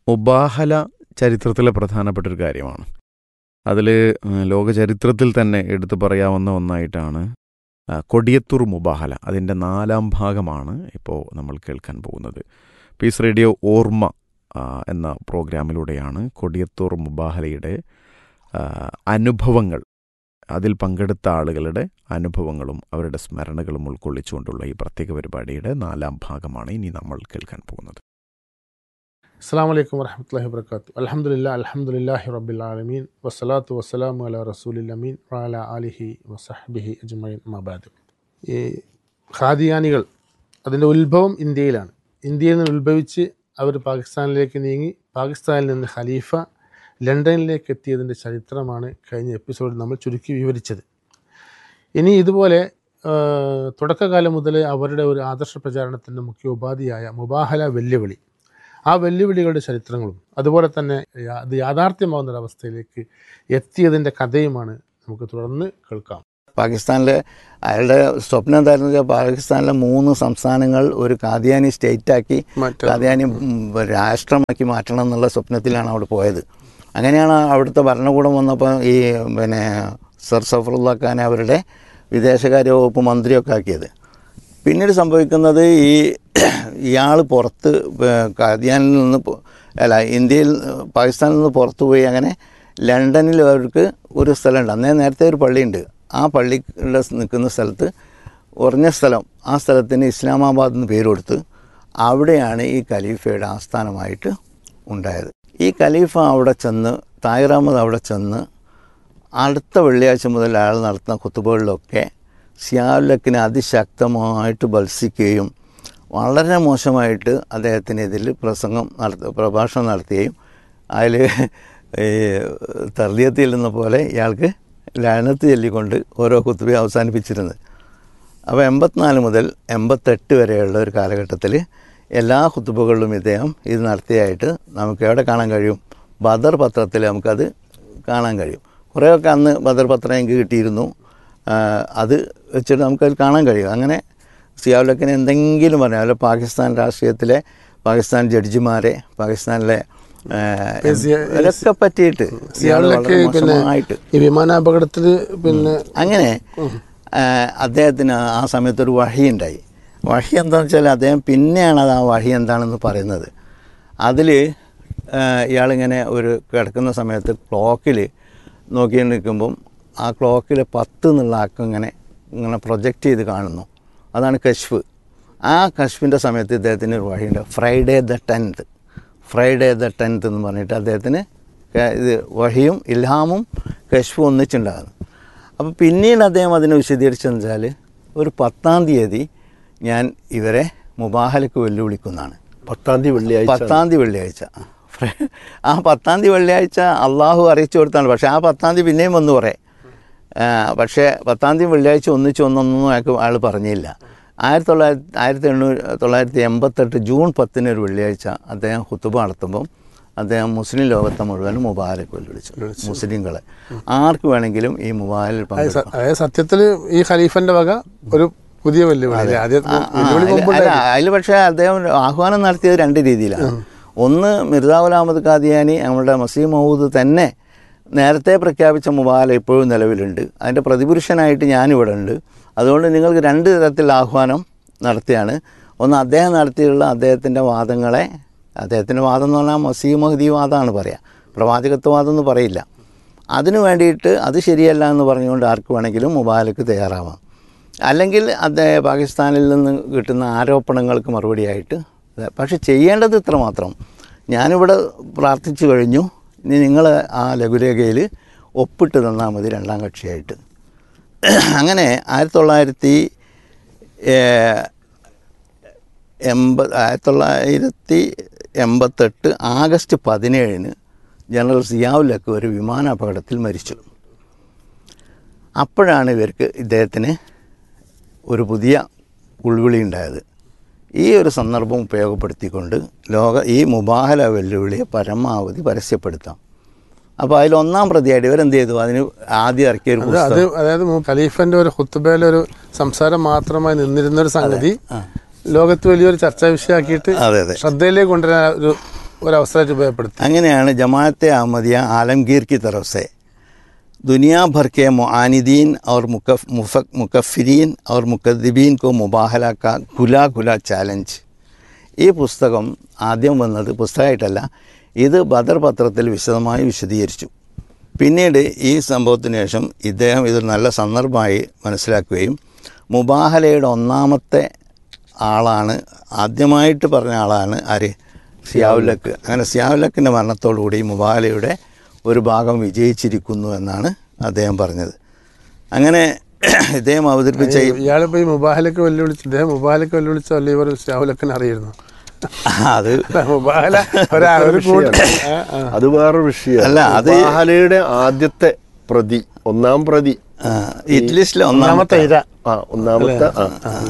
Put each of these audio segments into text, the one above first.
മുബാഹല ചരിത്രത്തിലെ പ്രധാനപ്പെട്ട ഒരു കാര്യമാണ് അതിൽ ലോക ചരിത്രത്തിൽ തന്നെ എടുത്തു പറയാവുന്ന ഒന്നായിട്ടാണ് ആ, കൊടിയത്തൂർ മുബാഹല അതിൻ്റെ നാലാം ഭാഗമാണ് ഇപ്പോൾ നമ്മൾ കേൾക്കാൻ പോകുന്നത് പീസ് റേഡിയോ ഓർമ്മ ആ, എന്ന പ്രോഗ്രാമിലൂടെയാണ് കൊടിയത്തൂർ മുബാഹലയുടെ ആ, അനുഭവങ്ങൾ അതിൽ പങ്കെടുത്ത ആളുകളുടെ അനുഭവങ്ങളും അവരുടെ സ്മരണകളും ഉൾക്കൊള്ളിച്ചുകൊണ്ടുള്ള ഈ പ്രത്യേക പരിപാടിയുടെ നാലാം ഭാഗമാണ് ഇനി നമ്മൾ കേൾക്കാൻ പോകുന്നത് അസ്സാം വലൈക്കും വരഹമത്തല്ലാഹി വർക്കാത്തു അലഹമുല്ല അലഹമുല്ലാഹി റബ്ബിലാലമീൻ വസ്സലാത്തു വസ്സലാമു അല റസൂലില്ലമീൻ വാല അലിഹി വസഹബിഹി അജ്മൈൻ മബാദ് ഈ ഖാദിയാനികൾ അതിൻ്റെ ഉത്ഭവം ഇന്ത്യയിലാണ് ഇന്ത്യയിൽ നിന്ന് ഉത്ഭവിച്ച് അവർ പാകിസ്ഥാനിലേക്ക് നീങ്ങി പാകിസ്ഥാനിൽ നിന്ന് ഖലീഫ ലണ്ടനിലേക്ക് എത്തിയതിൻ്റെ ചരിത്രമാണ് കഴിഞ്ഞ എപ്പിസോഡിൽ നമ്മൾ ചുരുക്കി വിവരിച്ചത് ഇനി ഇതുപോലെ ആ, തുടക്കകാലം മുതൽ അവരുടെ ഒരു ആദർശ പ്രചാരണത്തിൻ്റെ മുഖ്യ ഉപാധിയായ മുബാഹല വെല്ലുവിളി ആ വെല്ലുവിളികളുടെ ചരിത്രങ്ങളും അതുപോലെ തന്നെ യാ- അത് യാഥാർത്ഥ്യമാവുന്ന ഒരു അവസ്ഥയിലേക്ക് എത്തിയതിൻ്റെ കഥയുമാണ് നമുക്ക് തുടർന്ന് കേൾക്കാം പാകിസ്ഥാനിലെ അയാളുടെ സ്വപ്നം എന്തായിരുന്നു വെച്ചാൽ പാകിസ്ഥാനിലെ മൂന്ന് സംസ്ഥാനങ്ങൾ ഒരു കാദിയാനി സ്റ്റേറ്റാക്കി കാദിയാനി ഉം, രാഷ്ട്രമാക്കി മാറ്റണം എന്നുള്ള സ്വപ്നത്തിലാണ് അവിടെ പോയത് അങ്ങനെയാണ് അവിടുത്തെ ഭരണകൂടം വന്നപ്പോൾ ഈ പിന്നെ സർ സഫറുല്ല ഖാൻ അവരുടെ വിദേശകാര്യ വകുപ്പ് മന്ത്രിയൊക്കെ ആക്കിയത് പിന്നീട് സംഭവിക്കുന്നത് ഈ ഇയാൾ പുറത്ത് കാദിയാനിൽ നിന്ന് പോ- അല്ല ഇന്ത്യയിൽ പാകിസ്ഥാനിൽ നിന്ന് പുറത്തു പോയി അങ്ങനെ ലണ്ടനിൽ അവർക്ക് ഒരു സ്ഥലമുണ്ട് അന്നേ നേരത്തെ ഒരു പള്ളിയുണ്ട് ആ പള്ളിയുടെ നിൽക്കുന്ന സ്ഥലത്ത് ഉറഞ്ഞ സ്ഥലം ആ സ്ഥലത്തിന് ഇസ്ലാമാബാദ് എന്ന് പേര് കൊടുത്ത് അവിടെയാണ് ഈ ഖലീഫയുടെ ആസ്ഥാനമായിട്ട് ഉണ്ടായത് ഈ ഖലീഫ അവിടെ ചെന്ന് താഹിർ അഹമ്മദ് അവിടെ ചെന്ന് അടുത്ത വെള്ളിയാഴ്ച മുതൽ അയാൾ നടത്തുന്ന കുത്തുബകളിലൊക്കെ സിയാലുലക്കിനെ അതിശക്തമായിട്ട് ബത്സിക്കുകയും വളരെ മോശമായിട്ട് അദ്ദേഹത്തിനെതിൽ പ്രസംഗം നടത്ത പ്രഭാഷണം നടത്തുകയും അതിൽ ഈ തർദിയത്തിൽ നിന്ന പോലെ ഇയാൾക്ക് ലയനത്ത് ചൊല്ലിക്കൊണ്ട് ഓരോ കുത്തുബി അവസാനിപ്പിച്ചിരുന്നത് അപ്പോൾ എൺപത്തിനാല് മുതൽ എൺപത്തെട്ട് വരെയുള്ള ഒരു കാലഘട്ടത്തിൽ എല്ലാ കുത്തുബകളിലും ഇദ്ദേഹം ഇത് നടത്തിയായിട്ട് നമുക്ക് എവിടെ കാണാൻ കഴിയും ബദർ പത്രത്തിൽ നമുക്കത് കാണാൻ കഴിയും കുറേയൊക്കെ അന്ന് ബദർ പത്രം എനിക്ക് കിട്ടിയിരുന്നു ആ, അത് വെച്ചിട്ട് നമുക്കത് കാണാൻ കഴിയും അങ്ങനെ സിയാവുലക്കിന് എന്തെങ്കിലും പറയാം അല്ല പാകിസ്ഥാൻ രാഷ്ട്രീയത്തിലെ പാകിസ്ഥാൻ ജഡ്ജിമാരെ പാകിസ്ഥാനിലെ ആ, സിയ- ഇവരൊക്കെ പറ്റിയിട്ട് ഇയാൾ സിയാളിലൊക്കെ വളരെ പിന്നെ മോശമായിട്ട് ഈ വിമാനാപകടത്തിൽ പിന്നെ അങ്ങനെ ആ, അദ്ദേഹത്തിന് ആ സമയത്ത് ഒരു വഴി ഉണ്ടായി വഴി എന്താണെന്ന് വെച്ചാൽ അദ്ദേഹം പിന്നെയാണ് അത് ആ വഴി എന്താണെന്ന് പറയുന്നത് അതിൽ ഇയാളിങ്ങനെ ഒരു കിടക്കുന്ന സമയത്ത് ക്ലോക്കിൽ നോക്കി നിൽക്കുമ്പം ആ ക്ലോക്കിൽ പത്ത് എന്നുള്ള അക്കം ഇങ്ങനെ ഇങ്ങനെ പ്രൊജക്റ്റ് ചെയ്ത് കാണുന്നു അതാണ് കശ്ഫ് ആ കശ്ഫിൻ്റെ സമയത്ത് ഇദ്ദേഹത്തിന് ഒരു വഴിയുണ്ട് Friday the tenth Friday the tenth എന്ന് പറഞ്ഞിട്ട് അദ്ദേഹത്തിന് ക- ഇത് വഹിയും ഇൽഹാമും കശ്ഫും ഒന്നിച്ചുണ്ടാകുന്നു അപ്പോൾ പിന്നീട് അദ്ദേഹം അതിനെ വിശദീകരിച്ചതെന്ന് വെച്ചാൽ ഒരു പത്താം തീയതി ഞാൻ ഇവരെ മുബാഹലക്ക് വെല്ലുവിളിക്കുന്നതാണ് പത്താം തീയതി വെള്ളിയാഴ്ച പത്താം തീയതി വെള്ളിയാഴ്ച ആ പത്താം തീയതി വെള്ളിയാഴ്ച അള്ളാഹു അറിയിച്ചു കൊടുത്താണ് പക്ഷേ ആ പത്താം തീയതി പിന്നെയും വന്നു കുറേ പക്ഷേ പത്താം തീയതി വെള്ളിയാഴ്ച ഒന്നിച്ച് ഒന്നൊന്നും അയാൾക്ക് ആൾ പറഞ്ഞില്ല ആയിരത്തി തൊള്ളായിരത്തി ആയിരത്തി എണ്ണൂറ് തൊള്ളായിരത്തി എൺപത്തെട്ട് ജൂൺ പത്തിന് ഒരു വെള്ളിയാഴ്ച അദ്ദേഹം ഹുത്തുബ നടത്തുമ്പം അദ്ദേഹം മുസ്ലിം ലോകത്തെ മുഴുവനും മുബാരക്ക് വെല്ലുവിളിച്ചു മുസ്ലിങ്ങളെ ആർക്ക് വേണമെങ്കിലും ഈ മുബാലിൽ അതായത് സ- പങ്കെടുക്കാം അതായത് സത്യത്തിൽ ഈ ഖലീഫന്റെ വക ഒരു പുതിയ വെല്ലുവിളി അല്ലേ? ആദ്യം വെല്ലുവിളി മുമ്പ് അല്ല അതിൽ പക്ഷേ അദ്ദേഹം ആഹ്വാനം നടത്തിയത് രണ്ട് രീതിയിലാണ് ഒന്ന് മിർജാ ഉൽ അഹമ്മദ് ഖാദിയാനി നമ്മുടെ മസീം മഹൂദ് തന്നെ നേരത്തെ പ്രഖ്യാപിച്ച മുബാല ഇപ്പോഴും നിലവിലുണ്ട് അതിൻ്റെ പ്രതിപുരുഷനായിട്ട് ഞാനിവിടെ ഉണ്ട് അതുകൊണ്ട് നിങ്ങൾക്ക് രണ്ട് തരത്തിൽ ആഹ്വാനം നടത്തിയാണ് ഒന്ന് അദ്ദേഹം നടത്തിയുള്ള അദ്ദേഹത്തിൻ്റെ വാദങ്ങളെ അദ്ദേഹത്തിൻ്റെ വാദം എന്ന് പറഞ്ഞാൽ മസീം മഹദി വാദമാണ് പറയുക പ്രവാചകത്വവാദം എന്ന് പറയില്ല അതിനു വേണ്ടിയിട്ട് അത് ശരിയല്ല എന്ന് പറഞ്ഞുകൊണ്ട് ആർക്ക് വേണമെങ്കിലും മുബാലക്ക് തയ്യാറാവാം അല്ലെങ്കിൽ അദ്ദേഹം പാകിസ്ഥാനിൽ നിന്ന് കിട്ടുന്ന ആരോപണങ്ങൾക്ക് മറുപടിയായിട്ട് ഇത് പക്ഷെ ചെയ്യേണ്ടത് ഇത്ര മാത്രം ഞാനിവിടെ പ്രാർത്ഥിച്ചു കഴിഞ്ഞു ഇനി നിങ്ങൾ ആ ലഘുരേഖയിൽ ഒപ്പിട്ട് തന്നാൽ മതി രണ്ടാം കക്ഷിയായിട്ട് അങ്ങനെ ആയിരത്തി തൊള്ളായിരത്തി ഏഹ്, എൺപത് ആയിരത്തി തൊള്ളായിരത്തി എൺപത്തെട്ട് ആഗസ്റ്റ് പതിനേഴിന് ജനറൽ സിയാവുലക്ക് ഒരു വിമാനാപകടത്തിൽ മരിച്ചു അപ്പോഴാണ് ഇവർക്ക് ഇദ്ദേഹത്തിന് ഒരു പുതിയ ഉൾവിളി ഉണ്ടായത് ഈ ഒരു സന്ദർഭം ഉപയോഗപ്പെടുത്തിക്കൊണ്ട് ലോക ഈ മുബാഹല വെല്ലുവിളിയെ പരമാവധി പരസ്യപ്പെടുത്താം അപ്പോൾ അതിൽ ഒന്നാം പ്രതിയായിട്ട് ഇവരെന്ത് ചെയ്തു അതിന് ആദ്യം ഇറക്കിയ ഒരു അത് അത് പുസ്തകം അതായത് മു- ഖലീഫന്റെ ഒരു ഹുത്തുബയിലെ ഒരു സംസാരം മാത്രമായി നിന്നിരുന്ന ഒരു സംഗതി ലോകത്ത് വലിയൊരു ചർച്ചാ വിഷയമാക്കിയിട്ട് അതെ അതെ ശ്രദ്ധയിലേക്ക് കൊണ്ടുവരാൻ ഒരു ഒരു അവസരമായിട്ട് ഉപയോഗപ്പെടുത്തി അങ്ങനെയാണ് ജമാഅത്തെ അഹമ്മദിയ आलमगीर की तरफ से दुनिया भर के मुआनिदीन और मुकफ मुफक मुकफ़रीन और मुकदबीन को മുബാഹല का खुला खुला ചാലഞ്ച് ഈ പുസ്തകം ആദ്യം വന്നത് പുസ്തകമായിട്ടല്ല ഇത് ബദർ പത്രത്തിൽ വിശദമായി വിശദീകരിച്ചു പിന്നീട് ഈ സംഭവത്തിന് ശേഷം ഇദ്ദേഹം ഇതൊരു നല്ല സന്ദർഭമായി മനസ്സിലാക്കുകയും മുബാഹലയുടെ ഒന്നാമത്തെ ആളാണ് ആദ്യമായിട്ട് പറഞ്ഞ ആളാണ് ആര് സിയാവുലക്ക് അങ്ങനെ സിയാവുലക്കിൻ്റെ മരണത്തോടുകൂടി മുബാഹലയുടെ ഒരു ഭാഗം വിജയിച്ചിരിക്കുന്നു എന്നാണ് അദ്ദേഹം പറഞ്ഞത് അങ്ങനെ ഇദ്ദേഹം അവതരിപ്പിച്ച ഈ- ഇയാളിപ്പോ ഈ മുബാഹലക്ക് വെല്ലുവിളിച്ചു ഇദ്ദേഹം മുബാഹലക്ക് വെല്ലുവിളിച്ച അല്ലെ ഇവർ ഷാവുലക്കൻ അറിയിരുന്നു അത് മുബാഹല ഒരാ ഒരു കൂട്ടം ആ, ആ. അത് വേറൊരു വിഷയം അല്ല, അത് ബാഹലയുടെ ആദ്യത്തെ പ്രതി ഒന്നാം പ്രതി ആ, ഹിറ്റ് ലിസ്റ്റിലെ ഒന്നാമത്തെ ഒന്നാമത്തെ ഇര ആ ഒന്നാമത്തെ ആ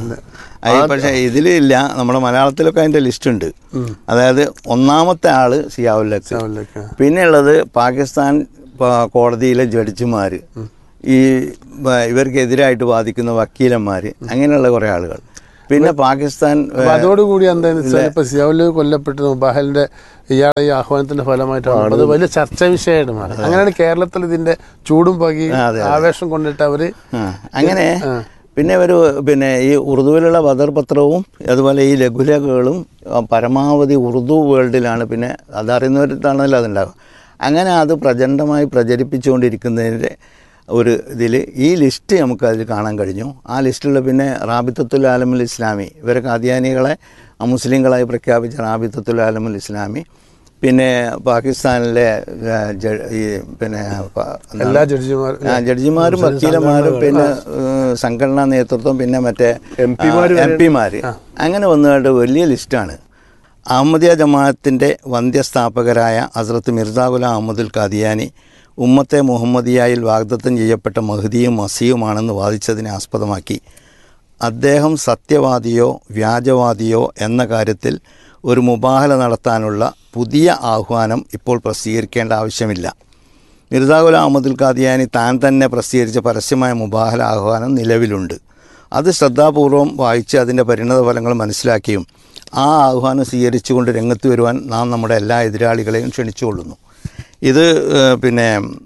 അത് പക്ഷേ ഇതിലില്ല നമ്മുടെ മലയാളത്തിലൊക്കെ അതിൻ്റെ ലിസ്റ്റ് ഉണ്ട് അതായത് ഒന്നാമത്തെ ആള് സിയാവുല്ലക്ക് ഷാവുലക്ക് പിന്നെയുള്ളത് പാകിസ്ഥാൻ പ- കോടതിയിലെ ജഡ്ജിമാർ ഈ ബ- ഇവർക്കെതിരായിട്ട് വാദിക്കുന്ന വക്കീലന്മാർ അങ്ങനെയുള്ള കുറേ ആളുകൾ പിന്നെ പാകിസ്ഥാൻ അപ്പൊ അതോടുകൂടി എന്താണെന്ന് വെച്ചാൽ ഇപ്പൊ സിയാവുല് കൊല്ലപ്പെട്ടത് മുബാഹലിന്റെ ഇയാളെ ഈ ആഹ്വാനത്തിന്റെ ഫലമായിട്ടാണ് അത് വലിയ ചർച്ചാ വിഷയമായിട്ട് മാറി അങ്ങനെയാണ് കേരളത്തിൽ ഇതിന്റെ ചൂടും പകി ആ, അതെ, അതെ. ആവേശം കൊണ്ടിട്ട് അവര് ആ, അങ്ങനെ ആ. പിന്നെ ഒരു പിന്നെ ഈ ഉറുദുവിലുള്ള ബദർ പത്രവും അതുപോലെ ഈ ലഘുലേഖകളും ആ, പരമാവധി ഉറുദു വേൾഡിലാണ് പിന്നെ അതറിയുന്നവരിട്ടാണല്ലോ അതുണ്ടാകും അങ്ങനെ അത് പ്രചണ്ഡമായി പ്രചരിപ്പിച്ചുകൊണ്ടിരിക്കുന്നതിൻ്റെ ഒരു ഇതിൽ ഈ ലിസ്റ്റ് നമുക്ക് അതിൽ കാണാൻ കഴിഞ്ഞു ആ ലിസ്റ്റിലുള്ള പിന്നെ റാബിത്തത്തുൽ ആലമുൽ ഇസ്ലാമി ഇവരെ കാദിയാനികളെ മുസ്ലിങ്ങളായി പ്രഖ്യാപിച്ച റാബിത്തത്തുൽ ആലമുൽ ഇസ്ലാമി പിന്നെ പാകിസ്ഥാനിലെ ആ, ജ- ഈ പിന്നെ പ- എന്താണ്? എല്ലാ ജഡ്ജിമാരും ആ, ജഡ്ജിമാരും വക്കീലന്മാരും പിന്നെ ഏഹ്, സംഘടനാ നേതൃത്വം പിന്നെ മറ്റേ എം പിമാര് എം പിമാര് അങ്ങനെ വന്നുകൊണ്ട് വലിയ ലിസ്റ്റാണ് അഹമ്മദിയ ജമാഅത്തിൻ്റെ വന്ധ്യസ്ഥാപകരായ ഹസ്രത്ത് മിർസാ ഗുലാം അഹമ്മദുൽ ഖാദിയാനി ഉമ്മത്തെ മുഹമ്മദിയായിൽ വാഗ്ദത്തം ചെയ്യപ്പെട്ട മഹദിയും മസിയുമാണെന്ന് വാദിച്ചതിനെ ആസ്പദമാക്കി അദ്ദേഹം സത്യവാദിയോ വ്യാജവാദിയോ എന്ന കാര്യത്തിൽ ഒരു മുബാഹല നടത്താനുള്ള പുതിയ ആഹ്വാനം ഇപ്പോൾ പ്രസിദ്ധീകരിക്കേണ്ട ആവശ്യമില്ല മിർസാ ഗുലാം അഹമ്മദുൽ ഖാദിയാനി താൻ തന്നെ പ്രസിദ്ധീകരിച്ച പരസ്യമായ മുബാഹല ആഹ്വാനം നിലവിലുണ്ട് അത് ശ്രദ്ധാപൂർവം വായിച്ച് അതിൻ്റെ പരിണത ഫലങ്ങൾ മനസ്സിലാക്കിയും ആ ആഹ്വാനം സ്വീകരിച്ചുകൊണ്ട് രംഗത്ത് വരുവാൻ നാം നമ്മുടെ എല്ലാ എതിരാളികളെയും ക്ഷണിച്ചുകൊള്ളുന്നു ഇത് ഏഹ്, പിന്നെ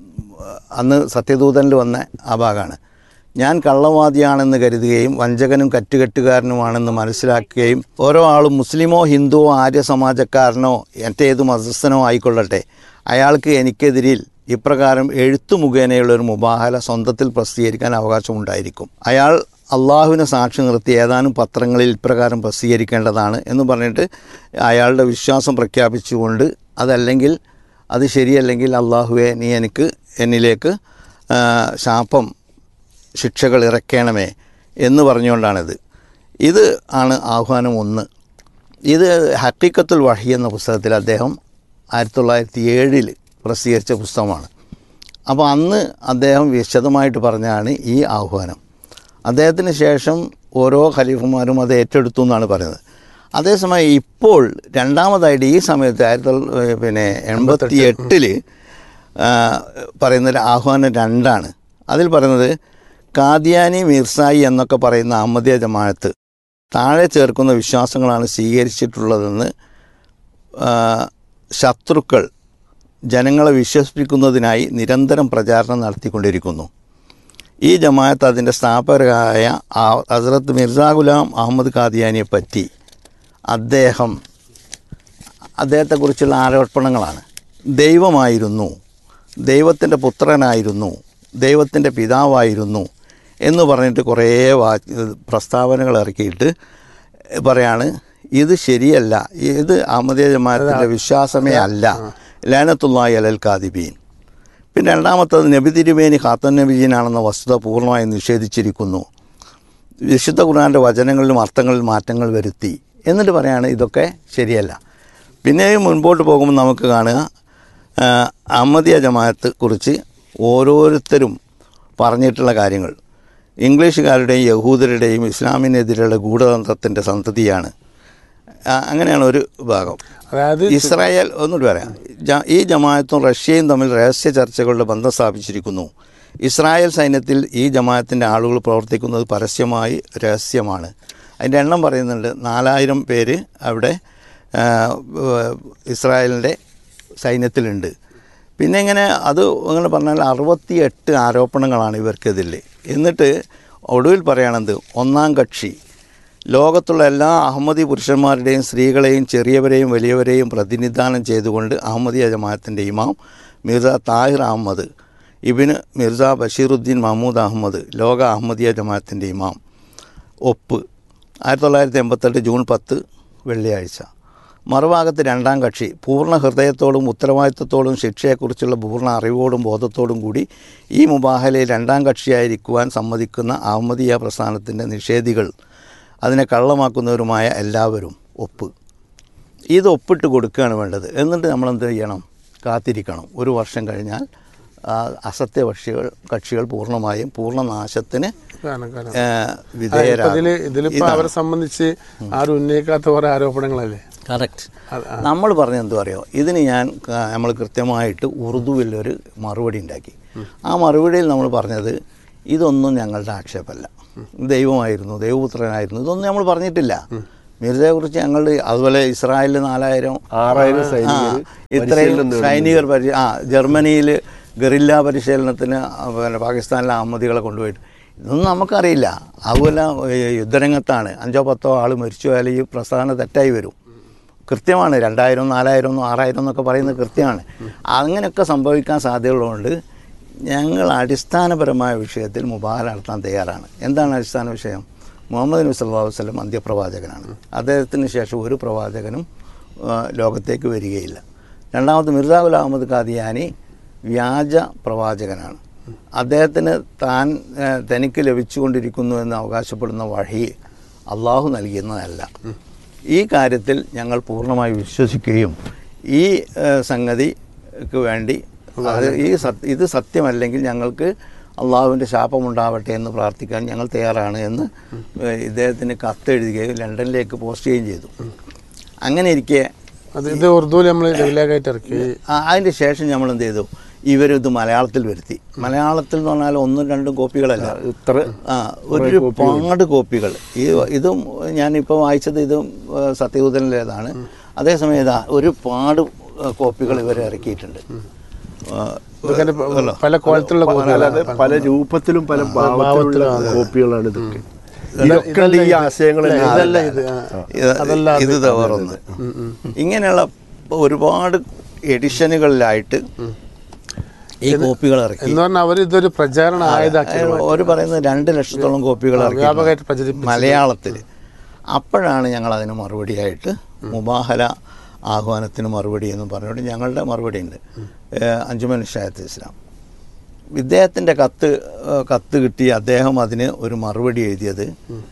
അന്ന് സത്യദൂതനിൽ വന്ന ആ ഭാഗമാണ് ഞാൻ കള്ളവാദിയാണെന്ന് കരുതുകയും വഞ്ചകനും കറ്റുകെട്ടുകാരനുമാണെന്ന് മനസ്സിലാക്കുകയും ഓരോ ആളും മുസ്ലിമോ ഹിന്ദുവോ ആര്യ സമാജക്കാരനോ മറ്റേത് മതസ്ഥനോ ആയിക്കൊള്ളട്ടെ അയാൾക്ക് എനിക്കെതിരിൽ ഇപ്രകാരം എഴുത്തു മുഖേനയുള്ള ഒരു മുബാഹല സ്വന്തത്തിൽ പ്രസിദ്ധീകരിക്കാൻ അവകാശമുണ്ടായിരിക്കും അയാൾ അള്ളാഹുവിനെ സാക്ഷി നിർത്തി ഏതാനും പത്രങ്ങളിൽ ഇപ്രകാരം പ്രസിദ്ധീകരിക്കേണ്ടതാണ് എന്ന് പറഞ്ഞിട്ട് അയാളുടെ വിശ്വാസം പ്രഖ്യാപിച്ചുകൊണ്ട് അതല്ലെങ്കിൽ അത് ശരിയല്ലെങ്കിൽ അള്ളാഹുവെ നീ എനിക്ക് എന്നിലേക്ക് ആ, ശാപം ശിക്ഷകൾ ഇറക്കണമേ എന്ന് പറഞ്ഞുകൊണ്ടാണിത് ഇത് ആണ് ആഹ്വാനം ഒന്ന് ഇത് ഹക്കീക്കത്തുൽ വഹി എന്ന പുസ്തകത്തിൽ അദ്ദേഹം ആയിരത്തി തൊള്ളായിരത്തി ഏഴിൽ പ്രസിദ്ധീകരിച്ച പുസ്തകമാണ് അപ്പോൾ അന്ന് അദ്ദേഹം വിശദമായിട്ട് പറഞ്ഞാണ് ഈ ആഹ്വാനം അദ്ദേഹത്തിന് ശേഷം ഓരോ ഖലീഫുമാരും അത് ഏറ്റെടുത്തു എന്നാണ് പറയുന്നത് അതേസമയം ഇപ്പോൾ രണ്ടാമതായിട്ട് ഈ സമയത്ത് ആയിരത്തി തൊള്ള- പിന്നെ എൺപത്തി എട്ടിൽ പറയുന്ന ആഹ്വാനം രണ്ടാണ് അതിൽ പറയുന്നത് കാദിയാനി മിർസായി എന്നൊക്കെ പറയുന്ന അഹമ്മദിയ ജമാഅത്ത് താഴെ ചേർക്കുന്ന വിശ്വാസങ്ങളാണ് സ്വീകരിച്ചിട്ടുള്ളതെന്ന് ആ, ശത്രുക്കൾ ജനങ്ങളെ വിശ്വസിപ്പിക്കുന്നതിനായി നിരന്തരം പ്രചാരണം നടത്തിക്കൊണ്ടിരിക്കുന്നു ഈ ജമാഅത്ത് അതിൻ്റെ സ്ഥാപകരായ ആ- ഹസ്രത്ത് മിർസാ ഗുലാം അഹമ്മദ് ഖാദിയാനിയെ പറ്റി അദ്ദേഹം അദ്ദേഹത്തെക്കുറിച്ചുള്ള ആരോപണങ്ങളാണ് ദൈവമായിരുന്നു ദൈവത്തിൻ്റെ പുത്രനായിരുന്നു ദൈവത്തിൻ്റെ പിതാവായിരുന്നു എന്ന് പറഞ്ഞിട്ട് കുറേ വാ പ്രസ്താവനകൾ ഇറക്കിയിട്ട് പറയാണ് ഇത് ശരിയല്ല ഇത് അഹമ്മദിയ ജമാഅത്തിൻ്റെ വിശ്വാസമേ അല്ല ലാനത്തുള്ളായി അലൽ കാദിബീൻ പിന്നെ രണ്ടാമത്തത് നബി തിരുമേനി ഖാത്തൻ നബിജീനാണെന്ന വസ്തുത പൂർണ്ണമായും നിഷേധിച്ചിരിക്കുന്നു വിശുദ്ധ ഖുർആൻ്റെ വചനങ്ങളിലും അർത്ഥങ്ങളിലും മാറ്റങ്ങൾ വരുത്തി എന്നിട്ട് പറയാണ് ഇതൊക്കെ ശരിയല്ല പിന്നെയും മുൻപോട്ട് പോകുമ്പോൾ നമുക്ക് കാണുക ആ, അഹമ്മദിയ ജമാഅത്ത് കുറിച്ച് ഓരോരുത്തരും പറഞ്ഞിട്ടുള്ള കാര്യങ്ങൾ ഇംഗ്ലീഷുകാരുടെയും യഹൂദരുടെയും ഇസ്ലാമിനെതിരെയുള്ള ഗൂഢതന്ത്രത്തിൻ്റെ സന്തതിയാണ് ആ, അങ്ങനെയാണ് ഒരു ഭാഗം അതായത് ഇസ്രായേൽ ഒന്നുകൂടി പറയാം ജ- ഈ ജമാഅത്തും റഷ്യയും തമ്മിൽ രഹസ്യ ചർച്ചകളുടെ ബന്ധം സ്ഥാപിച്ചിരിക്കുന്നു ഇസ്രായേൽ സൈന്യത്തിൽ ഈ ജമാഅത്തിൻ്റെ ആളുകൾ പ്രവർത്തിക്കുന്നത് പരസ്യമായി രഹസ്യമാണ് അതിൻ്റെ എണ്ണം പറയുന്നുണ്ട് നാലായിരം പേര് അവിടെ ആ, ഏഹ്, ഇസ്രായേലിൻ്റെ സൈന്യത്തിലുണ്ട് പിന്നെ ഇങ്ങനെ അത് അങ്ങനെ പറഞ്ഞാൽ അറുപത്തി എട്ട് ആരോപണങ്ങളാണ് ഇവർക്കെതിരെ എന്നിട്ട് ഒടുവിൽ പറയണത് ഒന്നാം കക്ഷി ലോകത്തുള്ള എല്ലാ അഹമ്മദി പുരുഷന്മാരുടെയും സ്ത്രീകളെയും ചെറിയവരെയും വലിയവരെയും പ്രതിനിധാനം ചെയ്തുകൊണ്ട് അഹമ്മദിയ ജമാഅത്തിൻ്റെ ഇമാം മിർസ താഹിർ അഹമ്മദ് ഇബിന് മിർസ ബഷീറുദ്ദീൻ മഹമ്മൂദ് അഹമ്മദ് ലോക അഹമ്മദിയ ജമാഅത്തിൻ്റെ ഇമാം ഒപ്പ് ആയിരത്തി തൊള്ളായിരത്തി എൺപത്തെട്ട് ജൂൺ പത്ത് വെള്ളിയാഴ്ച മറുഭാഗത്ത് രണ്ടാം കക്ഷി പൂർണ്ണ ഹൃദയത്തോടും ഉത്തരവാദിത്വത്തോടും ശിക്ഷയെക്കുറിച്ചുള്ള പൂർണ്ണ അറിവോടും ബോധത്തോടും കൂടി ഈ മുബാഹലയിൽ രണ്ടാം കക്ഷിയായിരിക്കുവാൻ സമ്മതിക്കുന്ന അഹമ്മദിയ പ്രസ്ഥാനത്തിൻ്റെ നിഷേധികൾ അതിനെ കള്ളമാക്കുന്നവരുമായ എല്ലാവരും ഒപ്പ് ഇത് ഒപ്പിട്ട് കൊടുക്കുകയാണ് വേണ്ടത് എന്നിട്ട് നമ്മൾ എന്ത് ചെയ്യണം കാത്തിരിക്കണം ഒരു വർഷം കഴിഞ്ഞാൽ ആ അസത്യകക്ഷികൾ കക്ഷികൾ പൂർണ്ണമായും പൂർണ്ണനാശത്തിന് കാരണം കാരണം ഏഹ്, ഇതില് വിധേയരാകും ഇതിലിപ്പോ അവരെ സംബന്ധിച്ച് ആരും ഉന്നയിക്കാത്ത കുറെ ആരോപണങ്ങളല്ലേ കറക്റ്റ് അത് ആ. നമ്മൾ പറഞ്ഞ എന്തോ അറിയോ ഇതിന് ഞാൻ നമ്മൾ കൃത്യമായിട്ട് ഉറുദുവിലൊരു മറുപടി ഉണ്ടാക്കി ആ മറുപടിയിൽ നമ്മൾ പറഞ്ഞത് ഇതൊന്നും ഞങ്ങളുടെ ആക്ഷേപമല്ല ദൈവമായിരുന്നു ദൈവപുത്രനായിരുന്നു ഇതൊന്നും നമ്മൾ പറഞ്ഞിട്ടില്ല മിർജയെക്കുറിച്ച് ഞങ്ങൾ അതുപോലെ ഇസ്രായേലിൽ നാലായിരം ആറായിരം സൈനികർ ആ, ഇത്രയും സൈനികർ പരി ആ ജർമ്മനിയിൽ ഗറില്ല പരിശീലനത്തിന് ആ, പിന്നെ പാകിസ്ഥാനിലെ അഹമ്മദികളെ കൊണ്ടുപോയിട്ട് ഇതൊന്നും നമുക്കറിയില്ല അതുപോലെ ഈ യുദ്ധരംഗത്താണ് അഞ്ചോ പത്തോ ആൾ മരിച്ചു പോയാൽ ഈ പ്രസ്ഥാനം തെറ്റായി വരും കൃത്യമാണ് രണ്ടായിരം നാലായിരം ആറായിരം എന്നൊക്കെ പറയുന്നത് കൃത്യമാണ് അങ്ങനെയൊക്കെ സംഭവിക്കാൻ സാധ്യതയുള്ളതുകൊണ്ട് ഞങ്ങൾ അടിസ്ഥാനപരമായ വിഷയത്തിൽ മുബാഹ നടത്താൻ തയ്യാറാണ് എന്താണ് അടിസ്ഥാന വിഷയം മുഹമ്മദ് നബി സല്ലല്ലാഹു അലൈഹി വസല്ലം അന്ത്യപ്രവാചകനാണ് അദ്ദേഹത്തിന് ശേഷം ഒരു പ്രവാചകനും ആ, ലോകത്തേക്ക് വരികയില്ല രണ്ടാമത് മിർസാ ഗുലാം അഹമ്മദ് ഖാദിയാനി വ്യാജ പ്രവാചകനാണ് അദ്ദേഹത്തിന് താൻ ആ, തനിക്ക് ലഭിച്ചുകൊണ്ടിരിക്കുന്നു എന്ന് അവകാശപ്പെടുന്ന വഴി അള്ളാഹു നൽകുന്നതല്ല ഈ കാര്യത്തിൽ ഞങ്ങൾ പൂർണ്ണമായി വിശ്വസിക്കുകയും ഈ ആ, സംഗതിക്ക് വേണ്ടി അത് ഈ സത് ഇത് സത്യമല്ലെങ്കിൽ ഞങ്ങൾക്ക് അള്ളാഹുവിൻ്റെ ശാപമുണ്ടാവട്ടെ എന്ന് പ്രാർത്ഥിക്കാൻ ഞങ്ങൾ തയ്യാറാണ് എന്ന് ഏഹ്, ഇദ്ദേഹത്തിന് കത്തെഴുതുകയും ലണ്ടനിലേക്ക് പോസ്റ്റ് ചെയ്യുകയും ചെയ്തു അങ്ങനെ ഇരിക്കെ അത് ഇത് ഉറുദുവിൽ നമ്മൾ ഡെയിലായിട്ട് ഇറക്കി ആ, അതിൻ്റെ ശേഷം നമ്മൾ എന്ത് ചെയ്തു ഇവരിത് മലയാളത്തിൽ വരുത്തി മലയാളത്തിൽ എന്ന് പറഞ്ഞാൽ ഒന്നും രണ്ടും കോപ്പികളല്ല ഇത്ര ആ ഒരുപാട് കോപ്പികൾ ഈ ഇതും ഞാനിപ്പോൾ വായിച്ചത് ഇതും ആ, സത്യദൂതനിലേതാണ് അതേസമയം ഇതാ ഒരുപാട് ആ, കോപ്പികൾ ഇവർ ഇറക്കിയിട്ടുണ്ട് ആ, ഇതൊക്കെ പ- പല കോലത്തിലുള്ള അല്ലാതെ പല രൂപത്തിലും പല ഭാവത്തിലുള്ള കോപ്പികളാണ് ഇതൊക്കെ ഇതൊക്കെ ഉണ്ട് ഈ ആശയങ്ങൾ ഇല്ല, ഇതല്ല ഇത് ആ. ഇത് അതല്ല അത്. ഇത് ഇതാ വേറൊന്ന് ഇങ്ങനെയുള്ള ഒരുപാട് എഡിഷനുകളിലായിട്ട് ഈ കോപ്പികൾ ഇറക്കി എന്ന് പറഞ്ഞാൽ അവർ ഇതൊരു പ്രചാരണ ആയുധാക്കി ഒരു പറയുന്നത് രണ്ട് ലക്ഷത്തോളം കോപ്പികൾ ഇറക്കി വ്യാപകമായിട്ട് പ്രചരിപ്പിച്ചു മലയാളത്തിൽ അപ്പോഴാണ് ഞങ്ങൾ അതിന് മറുപടിയായിട്ട് മുബാഹല ആഹ്വാനത്തിന് മറുപടി എന്ന് പറഞ്ഞുകൊണ്ട് ഞങ്ങളുടെ മറുപടി ഉണ്ട് അഞ്ചുമൻ ഷായത്ത് ഇസ്ലാം ഇദ്ദേഹത്തിൻ്റെ കത്ത് ഏഹ്, കത്ത് കിട്ടി അദ്ദേഹം അതിന് ഒരു മറുപടി എഴുതിയത്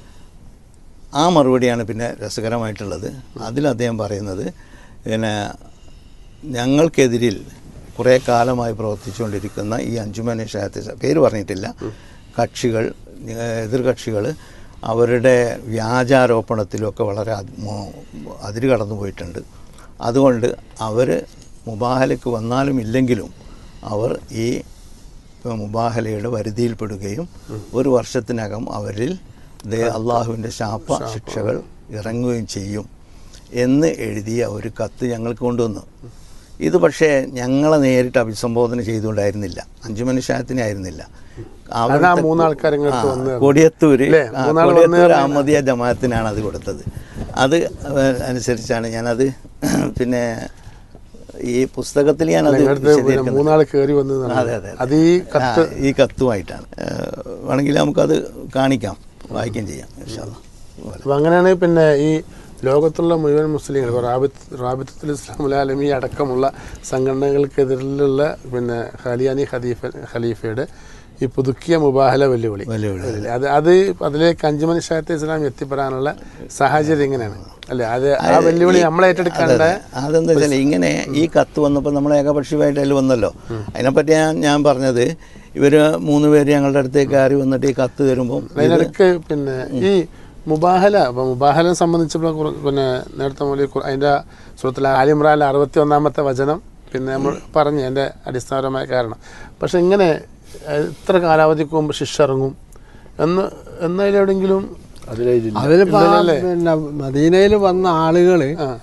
ആ മറുപടിയാണ് പിന്നെ രസകരമായിട്ടുള്ളത് അതിൽ അദ്ദേഹം പറയുന്നത് പിന്നെ ഞങ്ങൾക്കെതിരിൽ കുറേ കാലമായി പ്രവർത്തിച്ചുകൊണ്ടിരിക്കുന്ന ഈ അഞ്ചുമൻ ഷായത്ത് പേര് പറഞ്ഞിട്ടില്ല കക്ഷികൾ ഏഹ്, എതിർകക്ഷികൾ അവരുടെ വ്യാജാരോപണത്തിലൊക്കെ വളരെ അത് മോ- അതിര് കടന്നു പോയിട്ടുണ്ട് അതുകൊണ്ട് അവർ മുബാഹലയ്ക്ക് വന്നാലും ഇല്ലെങ്കിലും അവർ ഈ മുബാഹലയുടെ വരുതിയിൽപ്പെടുകയും ഒരു വർഷത്തിനകം അവരിൽ ദേ അള്ളാഹുവിൻ്റെ ശാപ ശിക്ഷകൾ ഇറങ്ങുകയും ചെയ്യും എന്ന് എഴുതിയ ഒരു കത്ത് ഞങ്ങൾക്ക് കൊണ്ടുവന്നു ഇത് പക്ഷേ ഞങ്ങളെ നേരിട്ട് അഭിസംബോധന ചെയ്തുകൊണ്ടായിരുന്നില്ല അഞ്ചുമണി ഷാത്തിനെ ആയിരുന്നില്ല അത് ആ മൂന്നാൾക്കാർ ഇങ്ങോട്ട് ആ, വന്ന് കൊടിയത്തൂര് ഇല്ലേ? ആ, മൂന്നാൾ കൊടിയത്തൂർ വന്ന് അഹമ്മദിയ ജമാഅത്തിനാണ് അത് കൊടുത്തത് അത് ഏഹ്, അനുസരിച്ചാണ് ഞാനത് പിന്നെ ഈ പുസ്തകത്തിൽ ഞാനത് ഇങ്ങോട്ട് പിന്നെ വിശദീകരിക്കുന്നത്. മൂന്നാൾ കയറി വന്ന് അതെ അതെ അത് ഈ കത്ത് ആ, ഈ കത്തുമായിട്ടാണ് ഏഹ്, വേണമെങ്കിൽ നമുക്കത് കാണിക്കാം വായിക്കുകയും ചെയ്യാം ഇൻഷാ അല്ലാ. അപ്പം അങ്ങനെയാണ് പിന്നെ ഈ ലോകത്തുള്ള മുഴുവൻ മുസ്ലിങ്ങൾ ഇപ്പോൾ റാബിത്ത് റാബിത്തത്തുൽ ഇസ്ലാം ആലമി അടക്കമുള്ള സംഘടനകൾക്കെതിരിലുള്ള പിന്നെ ഖലിയാനി ഖലീഫ ഖലീഫയുടെ ഈ പുതുക്കിയ മുബാഹല വെല്ലുവിളി വെല്ലുവിളി. അത് അത് അതിലേക്ക് അഞ്ചുമണി ഷായത്ത് ഇസ്ലാം എത്തിപ്പെടാനുള്ള സാഹചര്യം എങ്ങനെയാണ് അല്ലെ അത് ആ വെല്ലുവിളി നമ്മളെ ഏറ്റെടുക്കേണ്ട അതെന്താ വെച്ചാൽ ഇങ്ങനെ ഈ കത്ത് വന്നപ്പോൾ നമ്മൾ ഏകപക്ഷീയമായിട്ട് അതിൽ വന്നല്ലോ അതിനെപ്പറ്റി ഞാൻ ഞാൻ പറഞ്ഞത് ഇവർ മൂന്ന് പേര് ഞങ്ങളുടെ അടുത്തേക്ക് കയറി വന്നിട്ട് ഈ കത്ത് തരുമ്പോൾ അതിനിടയ്ക്ക് പിന്നെ ഈ മുബാഹല അപ്പം മുബാഹലനെ സംബന്ധിച്ചുള്ള കുറ- പിന്നെ നേരത്തെ മുതൽ അതിൻ്റെ സുഹൃത്തിൽ ആലിമ്രാൻ അറുപത്തി ഒന്നാമത്തെ വചനം പിന്നെ നമ്മൾ പറഞ്ഞു അതിൻ്റെ അടിസ്ഥാനപരമായ കാരണം പക്ഷെ ഇങ്ങനെ ഏഹ്, ഇത്ര കാലാവധിക്ക് മുമ്പ് ശിക്ഷ ഇറങ്ങും എന്ന് എന്നതിലെവിടെയെങ്കിലും അതിലെഴുതില്ല അതിലിപ്പോ ആ പിന്നെ മദീനയിൽ വന്ന ആളുകള് ആ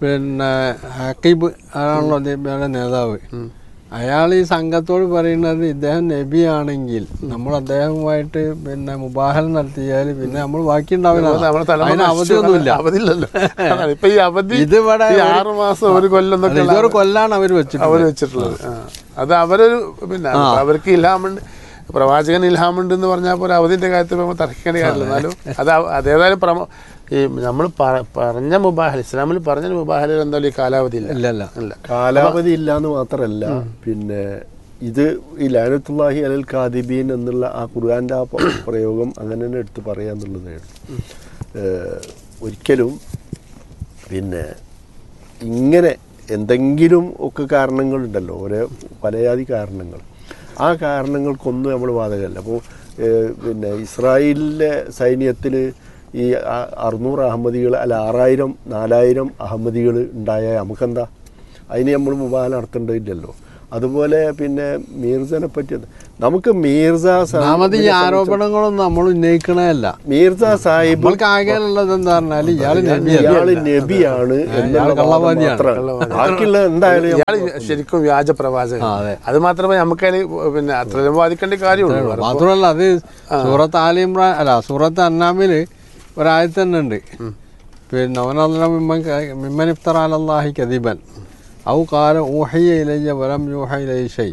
പിന്നെ ഹക്കീബ് ആണല്ലോ അദ്ദേഹത്തിന്റെ നേതാവ് അയാൾ ഈ സംഘത്തോട് പറയുന്നത് ഇദ്ദേഹം നബിയാണെങ്കിൽ നമ്മൾ അദ്ദേഹവുമായിട്ട് പിന്നെ മുബാഹൽ നടത്തിയാൽ പിന്നെ നമ്മൾ ബാക്കി ഉണ്ടാവില്ല നമ്മുടെ തലമുറ അതിന് അവധിയൊന്നുമില്ല അവധിയില്ലല്ലോ അതാണ്. ഇപ്പൊ ഈ അവധി ഇതിവിടെ ഈ ഒരു- ആറ് മാസം ഒരു കൊല്ലം അല്ല, എന്നൊക്കെ ഇതൊരു കൊല്ലാണ് അവർ വെച്ചിട്ടുള്ളത് അവർ വെച്ചിട്ടുള്ളത് ആ. അത് അവരൊരു പിന്നെ അവർക്ക് ഇൽഹാമുണ്ട് പ്രവാചകൻ ഇൽഹാമുണ്ട് എന്ന് പറഞ്ഞാൽ പോലെ അവധിന്റെ കാര്യത്തിൽ നമ്മൾ തർക്കിക്കേണ്ട കാര്യമില്ല എന്നാലും അത് അവ- അതേതായാലും പ്രമ ഈ നമ്മൾ പറഞ്ഞ മുബാഹൽ ഇസ്ലാമിൽ പറഞ്ഞ മുബാഹലിൽ എന്തായാലും ഈ കാലാവധി ഇല്ല ഇല്ലല്ല ഇല്ല കാലാവധി ഇല്ല എന്ന് മാത്രമല്ല പിന്നെ ഇത് ഈ ലാനത്തുല്ലാഹി അലൽ കാദിബീൻ എന്നുള്ള ആ ഖുർആന്റെ ആ പ- പ്രയോഗം അങ്ങനെ തന്നെ എടുത്ത് പറയാന്നുള്ളതാണ് ഏഹ് ഒരിക്കലും പിന്നെ ഇങ്ങനെ എന്തെങ്കിലും ഒക്കെ കാരണങ്ങളുണ്ടല്ലോ ഓരോ പലയാതി കാരണങ്ങൾ ആ കാരണങ്ങൾക്കൊന്നും നമ്മൾ ബാധകമല്ല അപ്പോൾ പിന്നെ ഇസ്രായേലിലെ സൈന്യത്തിൽ ഈ ആ- അറുന്നൂറ് അഹമ്മദികൾ അല്ല ആറായിരം നാലായിരം അഹമ്മദികൾ ഉണ്ടായാൽ നമുക്കെന്താ അതിന് നമ്മൾ മുബാല നടത്തേണ്ടതില്ലല്ലോ അതുപോലെ പിന്നെ മീർസനെ പറ്റി എന്താ? നമുക്ക് മീർസ സാഹിബിനെ ഒന്നാമത് ഈ സംബന്ധിച്ച് ആരോപണങ്ങളൊന്നും നമ്മൾ ഉന്നയിക്കണേയല്ല മീർസ സാഹിബ് നമ്മൾക്ക് ആകെയുള്ളത് എന്താ പറഞ്ഞാൽ ഇയാള് നബിയല്ല ഇയാള് നബിയാണ് എന്നുള്ള ഇയാള് വാദം കള്ളവാദിയാണ്. മാത്രമാണ്. ബാക്കിയുള്ള എന്തായാലും ഇയാൾ ശരിക്കും വ്യാജ പ്രവാചകൻ ആ, അതെ. അത് മാത്രമേ നമുക്കതിൽ പിന്നെ അത്രയും വാദിക്കേണ്ട കാര്യമുള്ളൂ മാത്രമല്ല അത് സൂറത്ത് ആലി ഇമ്രാൻ അല്ല സൂറത്ത് അന്നാമിൽ ഒരായത്ത് തന്നെ ഉണ്ട് പിന്നെ അവനല്ല മിമ്മൻ ക- മിമ്മൻ ഇഫ്തർ അലല്ലാഹി കദിബൻ ഔ കാല ഊഹയ്യ ഇലയ്യ വലം യൂഹ ഇലൈ ഷൈ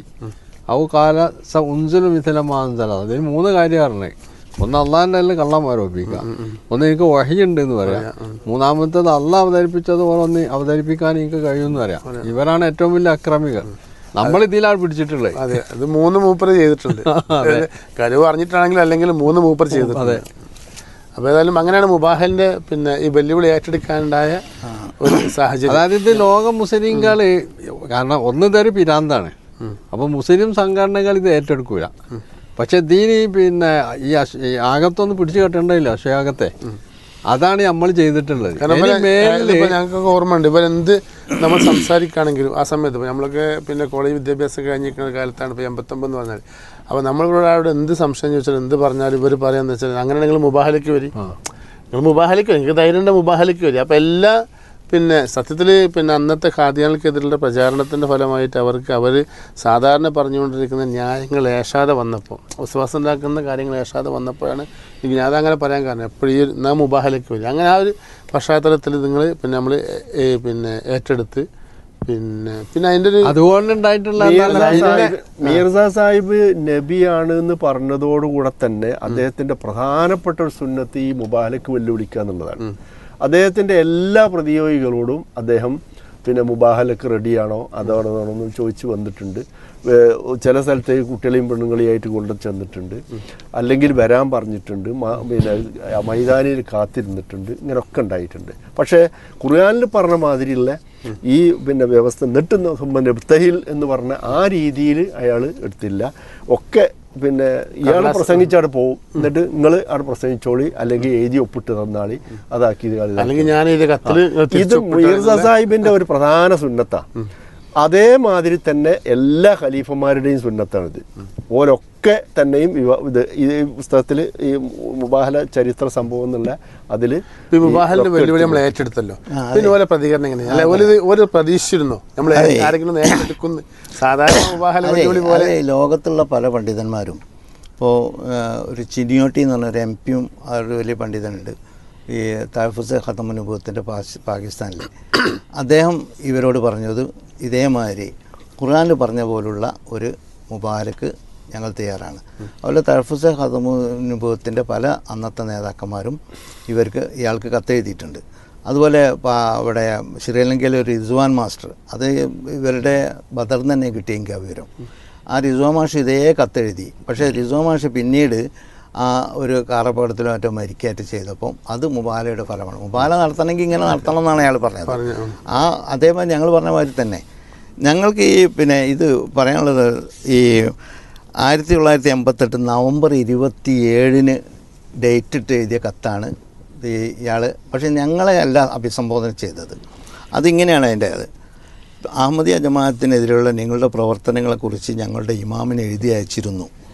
ഔ കാല സ ഉൻസുലു മിഥില മാൻസല അതിന് മൂന്ന് കാര്യം പറഞ്ഞേ ഒന്ന് അള്ളാഹിൻ്റെ കയ്യിൽ കള്ളം ആരോപിക്കുക ഒന്ന് എനിക്ക് വഹിയുണ്ട് എന്ന് പറയാം മൂന്നാമത്തേത് അള്ളാഹ് അവതരിപ്പിച്ചതുപോലെ ഒന്ന് അവതരിപ്പിക്കാൻ എനിക്ക് കഴിയുമെന്ന് പറയാം ഇവരാണ് ഏറ്റവും വലിയ അക്രമികൾ നമ്മൾ ഇതിലാണ് പിടിച്ചിട്ടുള്ളത് അതെ അത് മൂന്ന് മൂപ്പർ ചെയ്തിട്ടുണ്ട് കരുവ് അറിഞ്ഞിട്ടാണെങ്കിൽ അല്ലെങ്കിൽ മൂന്ന് മൂപ്പർ ചെയ്തിട്ടുണ്ട് അപ്പോൾ ഏതായാലും അങ്ങനെയാണ് മുബാഹലിന്റെ പിന്നെ ഈ വെല്ലുവിളി ഏറ്റെടുക്കാനുണ്ടായ ഒരു സാഹചര്യം അതായത് ഇത് ലോക മുസ്ലിംകള് കാരണം ഒന്ന് ഇതൊരു പിരാന്താണ് അപ്പൊ മുസ്ലിം സംഘടനകൾ ഇത് ഏറ്റെടുക്കൂല പക്ഷെ ദീനി പിന്നെ ഈ അശ്- ഈ ആകത്തൊന്ന് പിടിച്ചു കെട്ടേണ്ടതില്ല അക്ഷയാകത്തെ അതാണ് നമ്മൾ ചെയ്തിട്ടുള്ളത് കാരണം ഇനി ഇവരെ- മേലില് ഇപ്പൊ ഞങ്ങൾക്കൊക്കെ ഓർമ്മയുണ്ട് ഇവരെന്ത് നമ്മൾ സംസാരിക്കുകയാണെങ്കിലും ആ സമയത്ത് ഇപ്പോൾ നമ്മളൊക്കെ പിന്നെ കോളേജ് വിദ്യാഭ്യാസം കഴിഞ്ഞിരിക്കുന്ന കാലത്താണ് ഇപ്പോൾ എൺപത്തൊമ്പത് എന്ന് പറഞ്ഞാൽ അപ്പോൾ നമ്മളോട് എന്ത് സംശയം ചോദിച്ചാൽ എന്ത് പറഞ്ഞാലും ഇവർ പറയാന്ന് വെച്ചാൽ അങ്ങനെ നിങ്ങൾ മുബാഹലിക്ക് വരി നിങ്ങൾ മുബാഹലിക്ക് വരും നിങ്ങൾക്ക് ധൈര്യം മുബാഹലിക്ക് വരും അപ്പോൾ എല്ലാ പിന്നെ സത്യത്തിൽ പിന്നെ അന്നത്തെ ഖാദിയാൾക്കെതിരെയുള്ള പ്രചാരണത്തിൻ്റെ ഫലമായിട്ട് അവർക്ക് അവർ സാധാരണ പറഞ്ഞുകൊണ്ടിരിക്കുന്ന ന്യായങ്ങൾ ഏഷാതെ വന്നപ്പോൾ വിശ്വാസം ഉണ്ടാക്കുന്ന കാര്യങ്ങൾ ഏഷാതെ വന്നപ്പോഴാണ് എനിക്ക് ഞാൻ അതങ്ങനെ പറയാൻ കാരണം എപ്പോഴും ഈ നാ മുബാഹലയ്ക്ക് വരും അങ്ങനെ ആ ഒരു പശ്ചാത്തലത്തിൽ നിങ്ങൾ പിന്നെ നമ്മൾ പിന്നെ ഏറ്റെടുത്ത് പിന്നെ പിന്നെ അതിൻ്റെ ഒരു അതുകൊണ്ടുണ്ടായിട്ടുള്ള മീർസ എന്താണ് സാഹിബ് മീർസ സാഹിബ് നബിയാണ് എന്ന് പറഞ്ഞതോടുകൂടെ തന്നെ അദ്ദേഹത്തിന്റെ പ്രധാനപ്പെട്ട ഒരു സുന്നത്ത് ഈ മുബാലക്ക് വെല്ലുവിളിക്കുക എന്നുള്ളതാണ് അദ്ദേഹത്തിന്റെ എല്ലാ പ്രതിയോഗികളോടും അദ്ദേഹം പിന്നെ മുബാഹലക്ക് റെഡിയാണോ അതോടാണോ എന്ന് ചോദിച്ചു വന്നിട്ടുണ്ട് ഏഹ് ചില സ്ഥലത്തേക്ക് കുട്ടികളെയും പെണ്ണുങ്ങളെയായിട്ട് കൊണ്ടു ചെന്നിട്ടുണ്ട് അല്ലെങ്കിൽ വരാൻ പറഞ്ഞിട്ടുണ്ട് മ- പിന്നെ മൈതാനിയിൽ കാത്തിരുന്നിട്ടുണ്ട് ഇങ്ങനെയൊക്കെ ഉണ്ടായിട്ടുണ്ട് പക്ഷേ ഖുർആാനിൽ പറഞ്ഞ മാതിരിയുള്ള ഈ പിന്നെ വ്യവസ്ഥ എന്നിട്ട് നെബ്തഹിൽ എന്ന് പറഞ്ഞ ആ രീതിയിൽ അയാൾ എടുത്തില്ല ഒക്കെ പിന്നെ ഇയാൾ പ്രസംഗിച്ച് അവിടെ പോകും എന്നിട്ട് നിങ്ങൾ അവിടെ പ്രസംഗിച്ചോളി അല്ലെങ്കിൽ എഴുതി ഒപ്പിട്ട് തന്നാളി അതാക്കി ഇത് കളി അല്ലെങ്കിൽ ഞാൻ ഇത് കത്തിൽ ഇത് മീർസ സാഹിബിന്റെ ഒരു പ്രധാന സുന്നത്താ അതേമാതിരി തന്നെ എല്ലാ ഖലീഫന്മാരുടെയും സുന്നത്താണിത് ഓരൊക്കെ തന്നെയും ഇവ ഇത് ഈ പുസ്തകത്തിൽ ഈ മുബാഹല ചരിത്ര സംഭവം എന്നുള്ള അതിൽ ഈ വിവാഹത്തിന്റെ വെല്ലുവിളി നമ്മൾ ഏറ്റെടുത്തല്ലോ പിന്നെ ഓരോ പ്രതികരണം എങ്ങനെയാ അല്ലെ ഒരു ഒരു പ്രതീക്ഷിച്ചിരുന്നോ നമ്മൾ ആരെങ്കിലും ഒന്ന് ഏറ്റെടുക്കുന്നു സാധാരണ വിവാഹ അതെ വെല്ലുവിളി പോലെ അതെ ലോകത്തുള്ള പല പണ്ഡിതന്മാരും ഇപ്പോൾ ഒരു ചിനിയോട്ടി എന്ന് പറഞ്ഞ ഒരു എം പിയും ഒരു വലിയ പണ്ഡിതനുണ്ട് ഈ താഫുസ് ഖത്തമുനുഭവത്തിൻ്റെ പാകിസ്ഥാനിൽ അദ്ദേഹം ഇവരോട് പറഞ്ഞത് ഇതേമാതിരി ഖുർആനിൽ പറഞ്ഞ പോലുള്ള ഒരു മുബാരക്ക് ഞങ്ങൾ തയ്യാറാണ് അതുപോലെ തഴഫുസ ഖത്തമുനുഭവത്തിൻ്റെ പല അന്നത്തെ നേതാക്കന്മാരും ഇവർക്ക് ഇയാൾക്ക് കത്തെഴുതിയിട്ടുണ്ട് അതുപോലെ പ- അവിടെ ശ്രീലങ്കയിലെ ഒരു റിസ്വാൻ മാസ്റ്റർ അത് ഇവരുടെ ബദർ തന്നെ കിട്ടിയെങ്കിൽ ആ വിവരം ആ റിസ്വാൻ മാഷ് ഇതേ കത്തെഴുതി പക്ഷേ റിസ്വാൻ മാഷ് പിന്നീട് ആ ഒരു കാറപ്പകടത്തിലോ മറ്റോ മരിക്കയായിട്ട് ചെയ്തപ്പം അത് മുബാലയുടെ ഫലമാണ് മുബാല നടത്തണമെങ്കിൽ ഇങ്ങനെ നടത്തണം എന്നാണ് അയാൾ പറഞ്ഞത് ആ അതേമാതിരി ഞങ്ങൾ പറഞ്ഞ മാതിരി തന്നെ ഞങ്ങൾക്ക് ഈ പിന്നെ ഇത് പറയാനുള്ളത് ഈ ആയിരത്തി തൊള്ളായിരത്തി എൺപത്തെട്ട് നവംബർ ഇരുപത്തി ഏഴിന് ഡേറ്റ് ഇട്ട് എഴുതിയ കത്താണ് ഈ ഇയാൾ പക്ഷേ ഞങ്ങളെ അല്ല അഭിസംബോധന ചെയ്തത് അതിങ്ങനെയാണ് അതിൻ്റെ അത് അഹമ്മദിയ ജമാഅത്തിനെതിരെയുള്ള നിങ്ങളുടെ പ്രവർത്തനങ്ങളെക്കുറിച്ച് ഞങ്ങളുടെ ഇമാമിന് എഴുതി അയച്ചിരുന്നു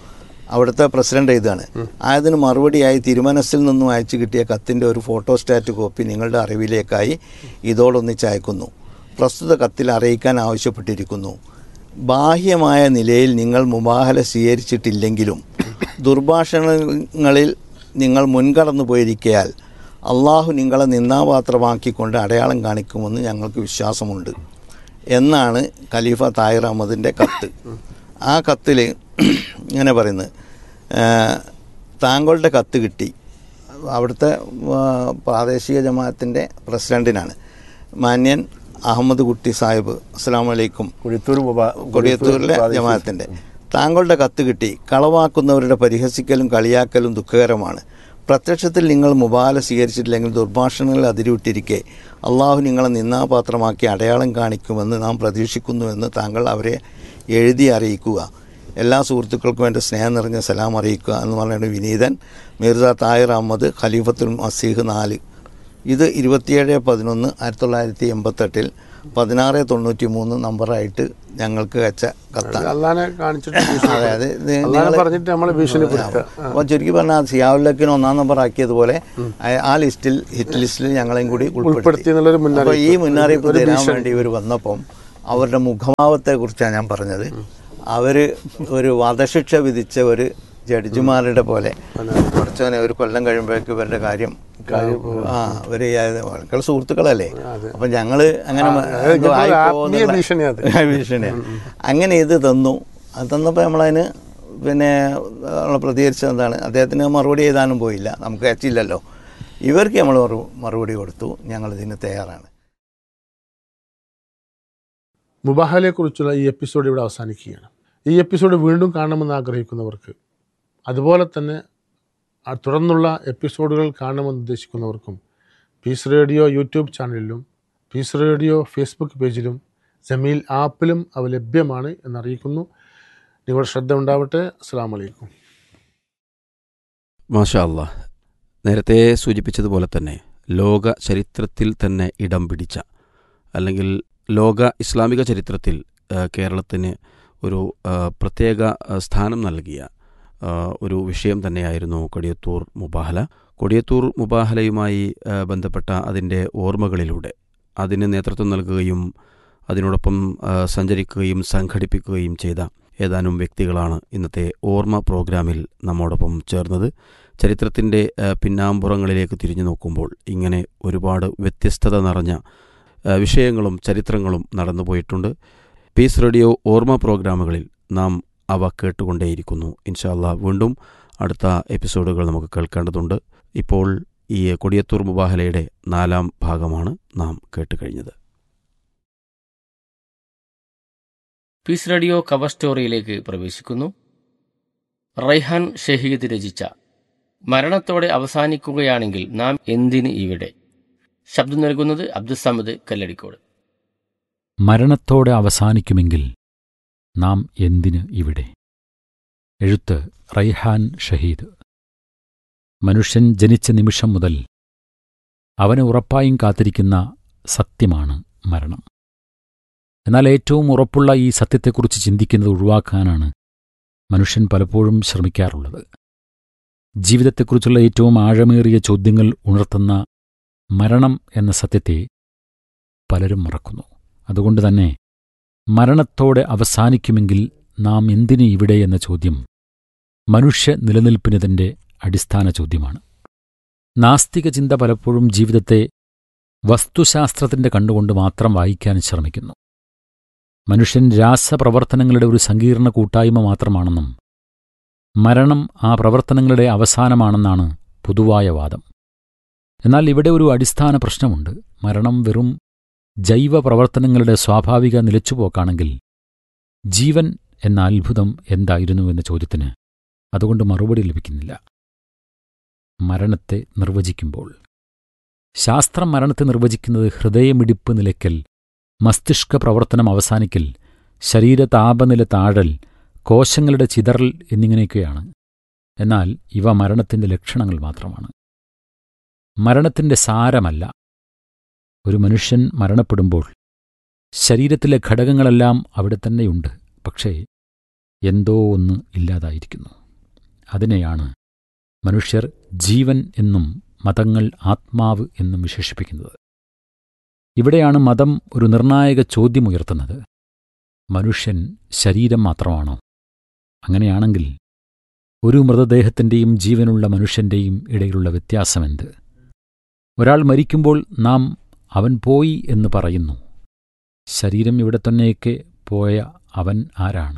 അവിടുത്തെ പ്രസിഡന്റ് എഴുതാണ് ആയതിന് മറുപടിയായി തിരുമനസ്സിൽ നിന്നും അയച്ചു കിട്ടിയ കത്തിൻ്റെ ഒരു ഫോട്ടോസ്റ്റാറ്റ് കോപ്പി നിങ്ങളുടെ അറിവിലേക്കായി ഇതോടൊന്നിച്ച് അയക്കുന്നു പ്രസ്തുത കത്തിൽ അറിയിക്കാൻ ആവശ്യപ്പെട്ടിരിക്കുന്നു ബാഹ്യമായ നിലയിൽ നിങ്ങൾ മുബാഹല സ്വീകരിച്ചിട്ടില്ലെങ്കിലും ദുർഭാഷണങ്ങളിൽ നിങ്ങൾ മുൻകടന്നു പോയിരിക്കയാൽ അള്ളാഹു നിങ്ങളെ നിന്നാപാത്രമാക്കിക്കൊണ്ട് അടയാളം കാണിക്കുമെന്ന് ഞങ്ങൾക്ക് വിശ്വാസമുണ്ട് എന്നാണ് ഖലീഫ താഹിർ അഹമ്മദിൻ്റെ കത്ത് ആ കത്തിൽ ഇങ്ങനെ പറയുന്നത് ആ, താങ്കളുടെ കത്ത് കിട്ടി അവിടുത്തെ ആ, പ്രാദേശിക ജമാഅത്തിൻ്റെ പ്രസിഡൻറ്റിനാണ് മാന്യൻ അഹമ്മദ് കുട്ടി സാഹിബ് അസ്സാം വലൈക്കും കൊടിയത്തൂർ മുബാ കൊടിയത്തൂരിലെ ജമാഅത്തിൻ്റെ താങ്കളുടെ കത്ത് കിട്ടി കളവാക്കുന്നവരുടെ പരിഹസിക്കലും കളിയാക്കലും ദുഃഖകരമാണ് പ്രത്യക്ഷത്തിൽ നിങ്ങൾ മുബാല സ്വീകരിച്ചിട്ടില്ലെങ്കിൽ ദുർഭാഷണങ്ങളിൽ അതിരുവിട്ടിരിക്കെ അള്ളാഹു നിങ്ങളെ നിന്നാപാത്രമാക്കി അടയാളം കാണിക്കുമെന്ന് നാം പ്രതീക്ഷിക്കുന്നുവെന്ന് താങ്കൾ അവരെ എഴുതി അറിയിക്കുക എല്ലാ സുഹൃത്തുക്കൾക്കും എൻ്റെ സ്നേഹം നിറഞ്ഞ സലാം അറിയിക്കുക എന്ന് പറഞ്ഞിട്ട് വിനീതൻ മിർസ താഹിർ അഹമ്മദ് ഖലീഫത്തുൽ മസീഹ് നാല് ഇത് ഇരുപത്തിയേഴ് പതിനൊന്ന് ആയിരത്തി തൊള്ളായിരത്തി എൺപത്തെട്ടിൽ പതിനാറ് തൊണ്ണൂറ്റി മൂന്ന് നമ്പറായിട്ട് ഞങ്ങൾക്ക് അയച്ച കത്താണ് അള്ളാനെ കാണിച്ചിട്ട് അതെ അത് ഇത് അള്ളാനെ നിങ്ങള് പറഞ്ഞിട്ട് നമ്മളെ ഭീഷണിപ്പെടുത്തുക അപ്പോൾ ചുരുക്കി പറഞ്ഞാൽ സിയാവുല്ലക്കിന് ഒന്നാം നമ്പർ ആക്കിയതുപോലെ ആ- ആ ലിസ്റ്റിൽ ഹിറ്റ് ലിസ്റ്റിൽ ഞങ്ങളെയും കൂടി ഉൾപ്പെടുത്തി ഉൾപ്പെടുത്തി എന്നുള്ളൊരു അപ്പോൾ മുന്നറിയിപ്പ് ഈ മുന്നറിയിപ്പ് തരാൻ വേണ്ടി ഇവർ വന്നപ്പം അവരുടെ മുഖഭാവത്തെ കുറിച്ചാണ് ഞാൻ പറഞ്ഞത് അവർ ഒരു വധശിക്ഷ വിധിച്ച ഒരു ജഡ്ജിമാരുടെ പോലെ കുറച്ചവനെ ഒരു കൊല്ലം കഴിയുമ്പോഴേക്ക് ഇവരുടെ കാര്യം ആ ഒരു മക്കൾ സുഹൃത്തുക്കളല്ലേ അപ്പം ഞങ്ങൾ അങ്ങനെ എന്തോ ഇതൊക്കെ ആയിപ്പോകും ആത്മീയ എന്നുള്ള- ഭീഷണിയാ അത്. ഭീഷണിയാണ് അങ്ങനെ ഇത് തന്നു അത് തന്നപ്പോൾ നമ്മളതിന് പിന്നെ നമ്മൾ പ്രതികരിച്ചത് എന്താണ് അദ്ദേഹത്തിന് മറുപടി എഴുതാനും പോയില്ല നമുക്ക് അയച്ചില്ലല്ലോ ഇവർക്ക് നമ്മൾ മറു- മറുപടി കൊടുത്തു ഞങ്ങൾ ഇതിന് തയ്യാറാണ് മുബാഹലയെക്കുറിച്ചുള്ള ഈ എപ്പിസോഡ് ഇവിടെ അവസാനിക്കുകയാണ് ഈ എപ്പിസോഡ് വീണ്ടും കാണണമെന്ന് ആഗ്രഹിക്കുന്നവർക്ക് അതുപോലെ തന്നെ ആ തുടർന്നുള്ള എപ്പിസോഡുകൾ കാണണമെന്ന് ഉദ്ദേശിക്കുന്നവർക്കും പീസ് റേഡിയോ യൂട്യൂബ് ചാനലിലും പീസ് റേഡിയോ ഫേസ്ബുക്ക് പേജിലും ജമീൽ ആപ്പിലും അവ ലഭ്യമാണ് എന്നറിയിക്കുന്നു നിങ്ങളുടെ ശ്രദ്ധ ഉണ്ടാവട്ടെ അസ്സാം വലൈക്കും മാഷാ അല്ലാ നേരത്തെ സൂചിപ്പിച്ചതുപോലെ തന്നെ ലോക ചരിത്രത്തിൽ തന്നെ ഇടം പിടിച്ച അല്ലെങ്കിൽ ലോക ഇസ്ലാമിക ചരിത്രത്തിൽ ആ, കേരളത്തിന് ഒരു ആ, പ്രത്യേക ആ, സ്ഥാനം നൽകിയ ആ, ഒരു വിഷയം തന്നെയായിരുന്നു കൊടിയത്തൂർ മുബാഹല കൊടിയത്തൂർ മുബാഹലയുമായി ആ, ബന്ധപ്പെട്ട അതിൻ്റെ ഓർമ്മകളിലൂടെ അതിന് നേതൃത്വം നൽകുകയും അതിനോടൊപ്പം ആ, സഞ്ചരിക്കുകയും സംഘടിപ്പിക്കുകയും ചെയ്ത ഏതാനും വ്യക്തികളാണ് ഇന്നത്തെ ഓർമ്മ പ്രോഗ്രാമിൽ നമ്മോടൊപ്പം ചേർന്നത് ചരിത്രത്തിൻ്റെ ആ, പിന്നാമ്പുറങ്ങളിലേക്ക് തിരിഞ്ഞു നോക്കുമ്പോൾ ഇങ്ങനെ ഒരുപാട് വ്യത്യസ്തത നിറഞ്ഞ ആ, വിഷയങ്ങളും ചരിത്രങ്ങളും നടന്നുപോയിട്ടുണ്ട് പീസ് റേഡിയോ ഓർമ്മ പ്രോഗ്രാമുകളിൽ നാം അവ കേട്ടുകൊണ്ടേയിരിക്കുന്നു ഇൻഷാല്ല വീണ്ടും അടുത്ത എപ്പിസോഡുകൾ നമുക്ക് കേൾക്കേണ്ടതുണ്ട് ഇപ്പോൾ ഈ കൊടിയത്തൂർ മുബാഹലയുടെ നാലാം ഭാഗമാണ് നാം കേട്ടുകഴിഞ്ഞത് പീസ് റേഡിയോ കവർ സ്റ്റോറിയിലേക്ക് പ്രവേശിക്കുന്നു റൈഹാൻ ഷഹീദ് രചിച്ച മരണത്തോടെ അവസാനിക്കുകയാണെങ്കിൽ നാം എന്തിന് ഇവിടെ ശബ്ദം നൽകുന്നത് അബ്ദുസമദ് കല്ലടിക്കോട് മരണത്തോടെ അവസാനിക്കുമെങ്കിൽ നാം എന്തിന് ഇവിടെ എഴുത്ത് റൈഹാൻ ഷഹീദ് മനുഷ്യൻ ജനിച്ച നിമിഷം മുതൽ അവന് ഉറപ്പായും കാത്തിരിക്കുന്ന സത്യമാണ് മരണം എന്നാൽ ഏറ്റവും ഉറപ്പുള്ള ഈ സത്യത്തെക്കുറിച്ച് ചിന്തിക്കുന്നത് ഒഴിവാക്കാനാണ് മനുഷ്യൻ പലപ്പോഴും ശ്രമിക്കാറുള്ളത് ജീവിതത്തെക്കുറിച്ചുള്ള ഏറ്റവും ആഴമേറിയ ചോദ്യങ്ങൾ ഉണർത്തുന്ന മരണം എന്ന സത്യത്തെ പലരും മറക്കുന്നു അതുകൊണ്ട് തന്നെ മരണത്തോടെ അവസാനിക്കുമെങ്കിൽ നാം എന്തിന് ഇവിടെ എന്ന ചോദ്യം മനുഷ്യ നിലനിൽപ്പിനതിൻ്റെ അടിസ്ഥാന ചോദ്യമാണ് നാസ്തിക ചിന്ത പലപ്പോഴും ജീവിതത്തെ വസ്തുശാസ്ത്രത്തിന്റെ കണ്ടുകൊണ്ട് മാത്രം വായിക്കാൻ ശ്രമിക്കുന്നു മനുഷ്യൻ രാസപ്രവർത്തനങ്ങളുടെ ഒരു സങ്കീർണ കൂട്ടായ്മ മാത്രമാണെന്നും മരണം ആ പ്രവർത്തനങ്ങളുടെ അവസാനമാണെന്നാണ് പൊതുവായ വാദം എന്നാൽ ഇവിടെ ഒരു അടിസ്ഥാന പ്രശ്നമുണ്ട് മരണം വെറും ജൈവ പ്രവർത്തനങ്ങളുടെ സ്വാഭാവിക നിലച്ചുപോക്കാണെങ്കിൽ ജീവൻ എന്ന അത്ഭുതം എന്തായിരുന്നു എന്ന ചോദ്യത്തിന് അതുകൊണ്ട് മറുപടി ലഭിക്കുന്നില്ല മരണത്തെ നിർവചിക്കുമ്പോൾ ശാസ്ത്രം മരണത്തെ നിർവചിക്കുന്നത് ഹൃദയമിടിപ്പ് നിലയ്ക്കൽ മസ്തിഷ്ക പ്രവർത്തനം അവസാനിക്കൽ ശരീര താപനില താഴൽ കോശങ്ങളുടെ ചിതറൽ എന്നിങ്ങനെയൊക്കെയാണ് എന്നാൽ ഇവ മരണത്തിന്റെ ലക്ഷണങ്ങൾ മാത്രമാണ് മരണത്തിന്റെ സാരമല്ല ഒരു മനുഷ്യൻ മരണപ്പെടുമ്പോൾ ശരീരത്തിലെ ഘടകങ്ങളെല്ലാം അവിടെ തന്നെയുണ്ട് പക്ഷേ എന്തോ ഒന്ന് ഇല്ലാതായിരിക്കുന്നു അതിനെയാണ് മനുഷ്യർ ജീവൻ എന്നും മതങ്ങൾ ആത്മാവ് എന്നും വിശേഷിപ്പിക്കുന്നത് ഇവിടെയാണ് മതം ഒരു നിർണായക ചോദ്യമുയർത്തുന്നത് മനുഷ്യൻ ശരീരം മാത്രമാണോ അങ്ങനെയാണെങ്കിൽ ഒരു മൃതദേഹത്തിൻ്റെയും ജീവനുള്ള മനുഷ്യൻ്റെയും ഇടയിലുള്ള വ്യത്യാസമെന്ത് ഒരാൾ മരിക്കുമ്പോൾ നാം അവൻ പോയി എന്ന് പറയുന്നു ശരീരം ഇവിടെ തന്നെയൊക്കെ പോയ അവൻ ആരാണ്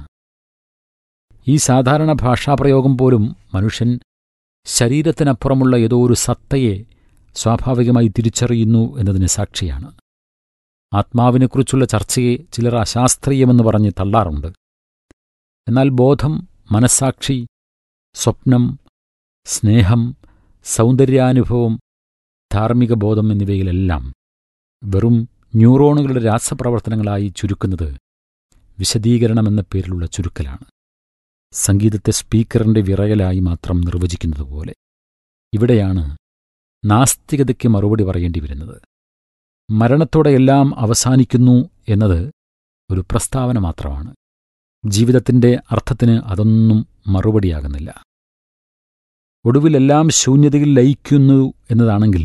ഈ സാധാരണ ഭാഷാപ്രയോഗം പോലും മനുഷ്യൻ ശരീരത്തിനപ്പുറമുള്ള ഏതോ ഒരു സത്തയെ സ്വാഭാവികമായി തിരിച്ചറിയുന്നു എന്നതിന് സാക്ഷിയാണ് ആത്മാവിനെക്കുറിച്ചുള്ള ചർച്ചയെ ചിലർ അശാസ്ത്രീയമെന്ന് പറഞ്ഞ് തള്ളാറുണ്ട് എന്നാൽ ബോധം മനസ്സാക്ഷി സ്വപ്നം സ്നേഹം സൗന്ദര്യാനുഭവം ധാർമ്മിക ബോധം എന്നിവയിലെല്ലാം വെറും ന്യൂറോണുകളുടെ രാസപ്രവർത്തനങ്ങളായി ചുരുക്കുന്നത് വിശദീകരണമെന്ന പേരിലുള്ള ചുരുക്കലാണ് സംഗീതത്തെ സ്പീക്കറിന്റെ വിറയലായി മാത്രം നിർവചിക്കുന്നതുപോലെ ഇവിടെയാണ് നാസ്തികതയ്ക്ക് മറുപടി പറയേണ്ടി വരുന്നത് മരണത്തോടെ എല്ലാം അവസാനിക്കുന്നു എന്നത് ഒരു പ്രസ്താവന മാത്രമാണ് ജീവിതത്തിന്റെ അർത്ഥത്തിന് അതൊന്നും മറുപടിയാകുന്നില്ല ഒടുവിലെല്ലാം ശൂന്യതയിൽ ലയിക്കുന്നു എന്നതാണെങ്കിൽ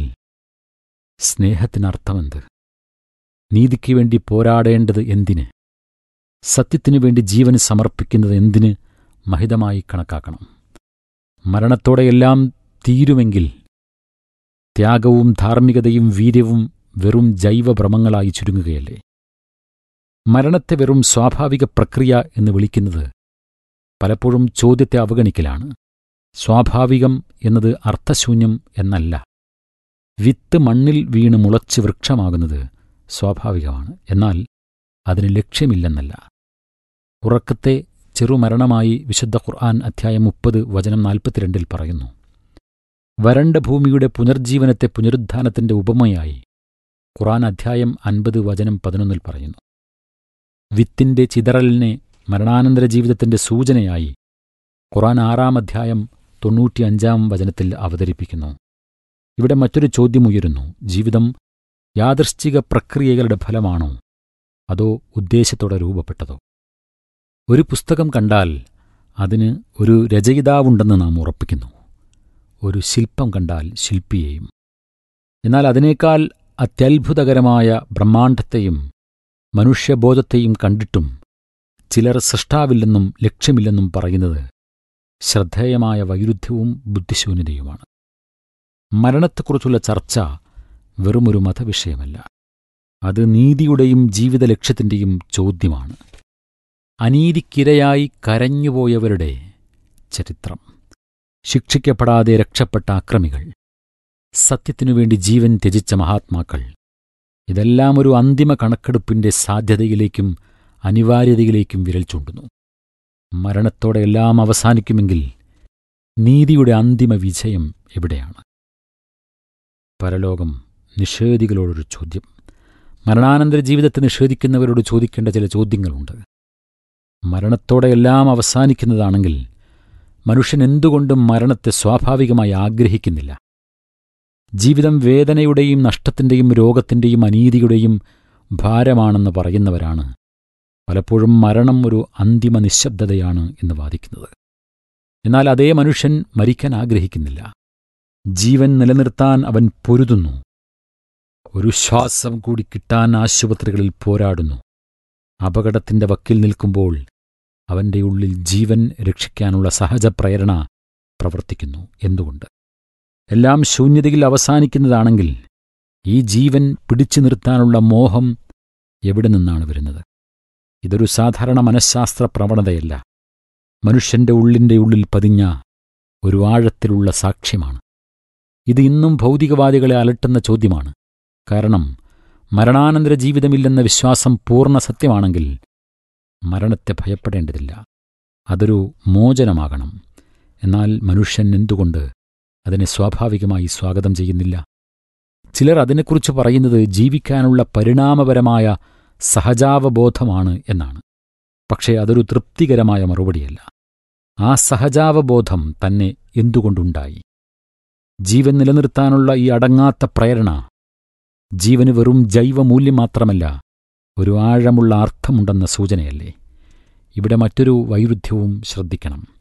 സ്നേഹത്തിനർത്ഥമെന്ത് നീതിക്ക് വേണ്ടി പോരാടേണ്ടത് എന്തിന് സത്യത്തിനു വേണ്ടി ജീവൻ സമർപ്പിക്കുന്നത് എന്തിന് മഹിതമായി കണക്കാക്കണം മരണത്തോടെയെല്ലാം തീരുമെങ്കിൽ ത്യാഗവും ധാർമ്മികതയും വീര്യവും വെറും ജൈവഭ്രമങ്ങളായി ചുരുങ്ങുകയല്ലേ മരണത്തെ വെറും സ്വാഭാവിക പ്രക്രിയ എന്ന് വിളിക്കുന്നത് പലപ്പോഴും ചോദ്യത്തെ അവഗണിക്കലാണ് സ്വാഭാവികം എന്നത് അർത്ഥശൂന്യം എന്നല്ല വിത്ത് മണ്ണിൽ വീണ് മുളച്ച് വൃക്ഷമാകുന്നത് സ്വാഭാവികമാണ് എന്നാൽ അതിന് ലക്ഷ്യമില്ലെന്നല്ല ഉറക്കത്തെ ചെറുമരണമായി വിശുദ്ധ ഖുർആൻ അധ്യായം മുപ്പത് വചനം നാൽപ്പത്തിരണ്ടിൽ പറയുന്നു വരണ്ട ഭൂമിയുടെ പുനർജീവനത്തെ പുനരുദ്ധാനത്തിന്റെ ഉപമയായി ഖുർആൻ അധ്യായം അൻപത് വചനം പതിനൊന്നിൽ പറയുന്നു വിത്തിന്റെ ചിതറലിനെ മരണാനന്തര ജീവിതത്തിന്റെ സൂചനയായി ഖുർആൻ ആറാം അധ്യായം തൊണ്ണൂറ്റിയഞ്ചാം വചനത്തിൽ അവതരിപ്പിക്കുന്നു ഇവിടെ മറ്റൊരു ചോദ്യമുയരുന്നു ജീവിതം യാദൃശ്ചിക പ്രക്രിയകളുടെ ഫലമാണോ അതോ ഉദ്ദേശത്തോടെ രൂപപ്പെട്ടതോ ഒരു പുസ്തകം കണ്ടാൽ അതിന് ഒരു രചയിതാവുണ്ടെന്ന് നാം ഉറപ്പിക്കുന്നു ഒരു ശില്പം കണ്ടാൽ ശില്പിയെയും എന്നാൽ അതിനേക്കാൾ അത്യത്ഭുതകരമായ ബ്രഹ്മാണ്ഡത്തെയും മനുഷ്യബോധത്തെയും കണ്ടിട്ടും ചിലർ സൃഷ്ടാവില്ലെന്നും ലക്ഷ്യമില്ലെന്നും പറയുന്നത് ശ്രദ്ധേയമായ വൈരുദ്ധ്യവും ബുദ്ധിശൂന്യതയുമാണ് മരണത്തെക്കുറിച്ചുള്ള ചർച്ച വെറുമൊരു മതവിഷയമല്ല അത് നീതിയുടെയും ജീവിത ലക്ഷ്യത്തിൻ്റെയും ചോദ്യമാണ് അനീതിക്കിരയായി കരഞ്ഞുപോയവരുടെ ചരിത്രം ശിക്ഷിക്കപ്പെടാതെ രക്ഷപ്പെട്ട അക്രമികൾ സത്യത്തിനുവേണ്ടി ജീവൻ ത്യജിച്ച മഹാത്മാക്കൾ ഇതെല്ലാം ഒരു അന്തിമ കണക്കെടുപ്പിന്റെ സാധ്യതയിലേക്കും അനിവാര്യതയിലേക്കും വിരൽ ചൂണ്ടുന്നു മരണത്തോടെ എല്ലാം അവസാനിക്കുമെങ്കിൽ നീതിയുടെ അന്തിമ വിജയം എവിടെയാണ് പരലോകം നിഷേധികളോടൊരു ചോദ്യം മരണാനന്തര ജീവിതത്തെ നിഷേധിക്കുന്നവരോട് ചോദിക്കേണ്ട ചില ചോദ്യങ്ങളുണ്ട് മരണത്തോടെ എല്ലാം അവസാനിക്കുന്നതാണെങ്കിൽ മനുഷ്യൻ എന്തുകൊണ്ടും മരണത്തെ സ്വാഭാവികമായി ആഗ്രഹിക്കുന്നില്ല ജീവിതം വേദനയുടെയും നഷ്ടത്തിൻ്റെയും രോഗത്തിൻ്റെയും അനീതിയുടെയും ഭാരമാണെന്ന് പറയുന്നവരാണ് പലപ്പോഴും മരണം ഒരു അന്തിമ നിശബ്ദതയാണ് എന്ന് വാദിക്കുന്നത് എന്നാൽ അതേ മനുഷ്യൻ മരിക്കാൻ ആഗ്രഹിക്കുന്നില്ല ജീവൻ നിലനിർത്താൻ അവൻ പൊരുതുന്നു ഒരു ശ്വാസം കൂടി കിട്ടാൻ ആശുപത്രികളിൽ പോരാടുന്നു അപകടത്തിന്റെ വക്കിൽ നിൽക്കുമ്പോൾ അവന്റെ ഉള്ളിൽ ജീവൻ രക്ഷിക്കാനുള്ള സഹജ പ്രേരണ പ്രവർത്തിക്കുന്നു എന്തുകൊണ്ട് എല്ലാം ശൂന്യതയിൽ അവസാനിക്കുന്നതാണെങ്കിൽ ഈ ജീവൻ പിടിച്ചു നിർത്താനുള്ള മോഹം എവിടെ നിന്നാണ് വരുന്നത് ഇതൊരു സാധാരണ മനഃശാസ്ത്ര പ്രവണതയല്ല മനുഷ്യന്റെ ഉള്ളിന്റെ ഉള്ളിൽ പതിഞ്ഞ ഒരു ആഴത്തിലുള്ള സാക്ഷ്യമാണ് ഇത് ഇന്നും ഭൗതികവാദികളെ അലട്ടുന്ന ചോദ്യമാണ് കാരണം മരണാനന്തര ജീവിതമില്ലെന്ന വിശ്വാസം പൂർണ്ണ സത്യമാണെങ്കിൽ മരണത്തെ ഭയപ്പെടേണ്ടതില്ല അതൊരു മോചനമാകണം എന്നാൽ മനുഷ്യൻ എന്തുകൊണ്ട് അതിനെ സ്വാഭാവികമായി സ്വാഗതം ചെയ്യുന്നില്ല ചിലർ അതിനെക്കുറിച്ച് പറയുന്നത് ജീവിക്കാനുള്ള പരിണാമപരമായ സഹജാവബോധമാണ് എന്നാണ് പക്ഷേ അതൊരു തൃപ്തികരമായ മറുപടിയല്ല ആ സഹജാവബോധം തന്നെ എന്തുകൊണ്ടുണ്ടായി ജീവൻ നിലനിർത്താനുള്ള ഈ അടങ്ങാത്ത പ്രേരണ ജീവന് വെറും ജൈവമൂല്യം മാത്രമല്ല ഒരു ആഴമുള്ള അർത്ഥമുണ്ടെന്ന സൂചനയല്ലേ ഇവിടെ മറ്റൊരു വൈരുദ്ധ്യവും ശ്രദ്ധിക്കണം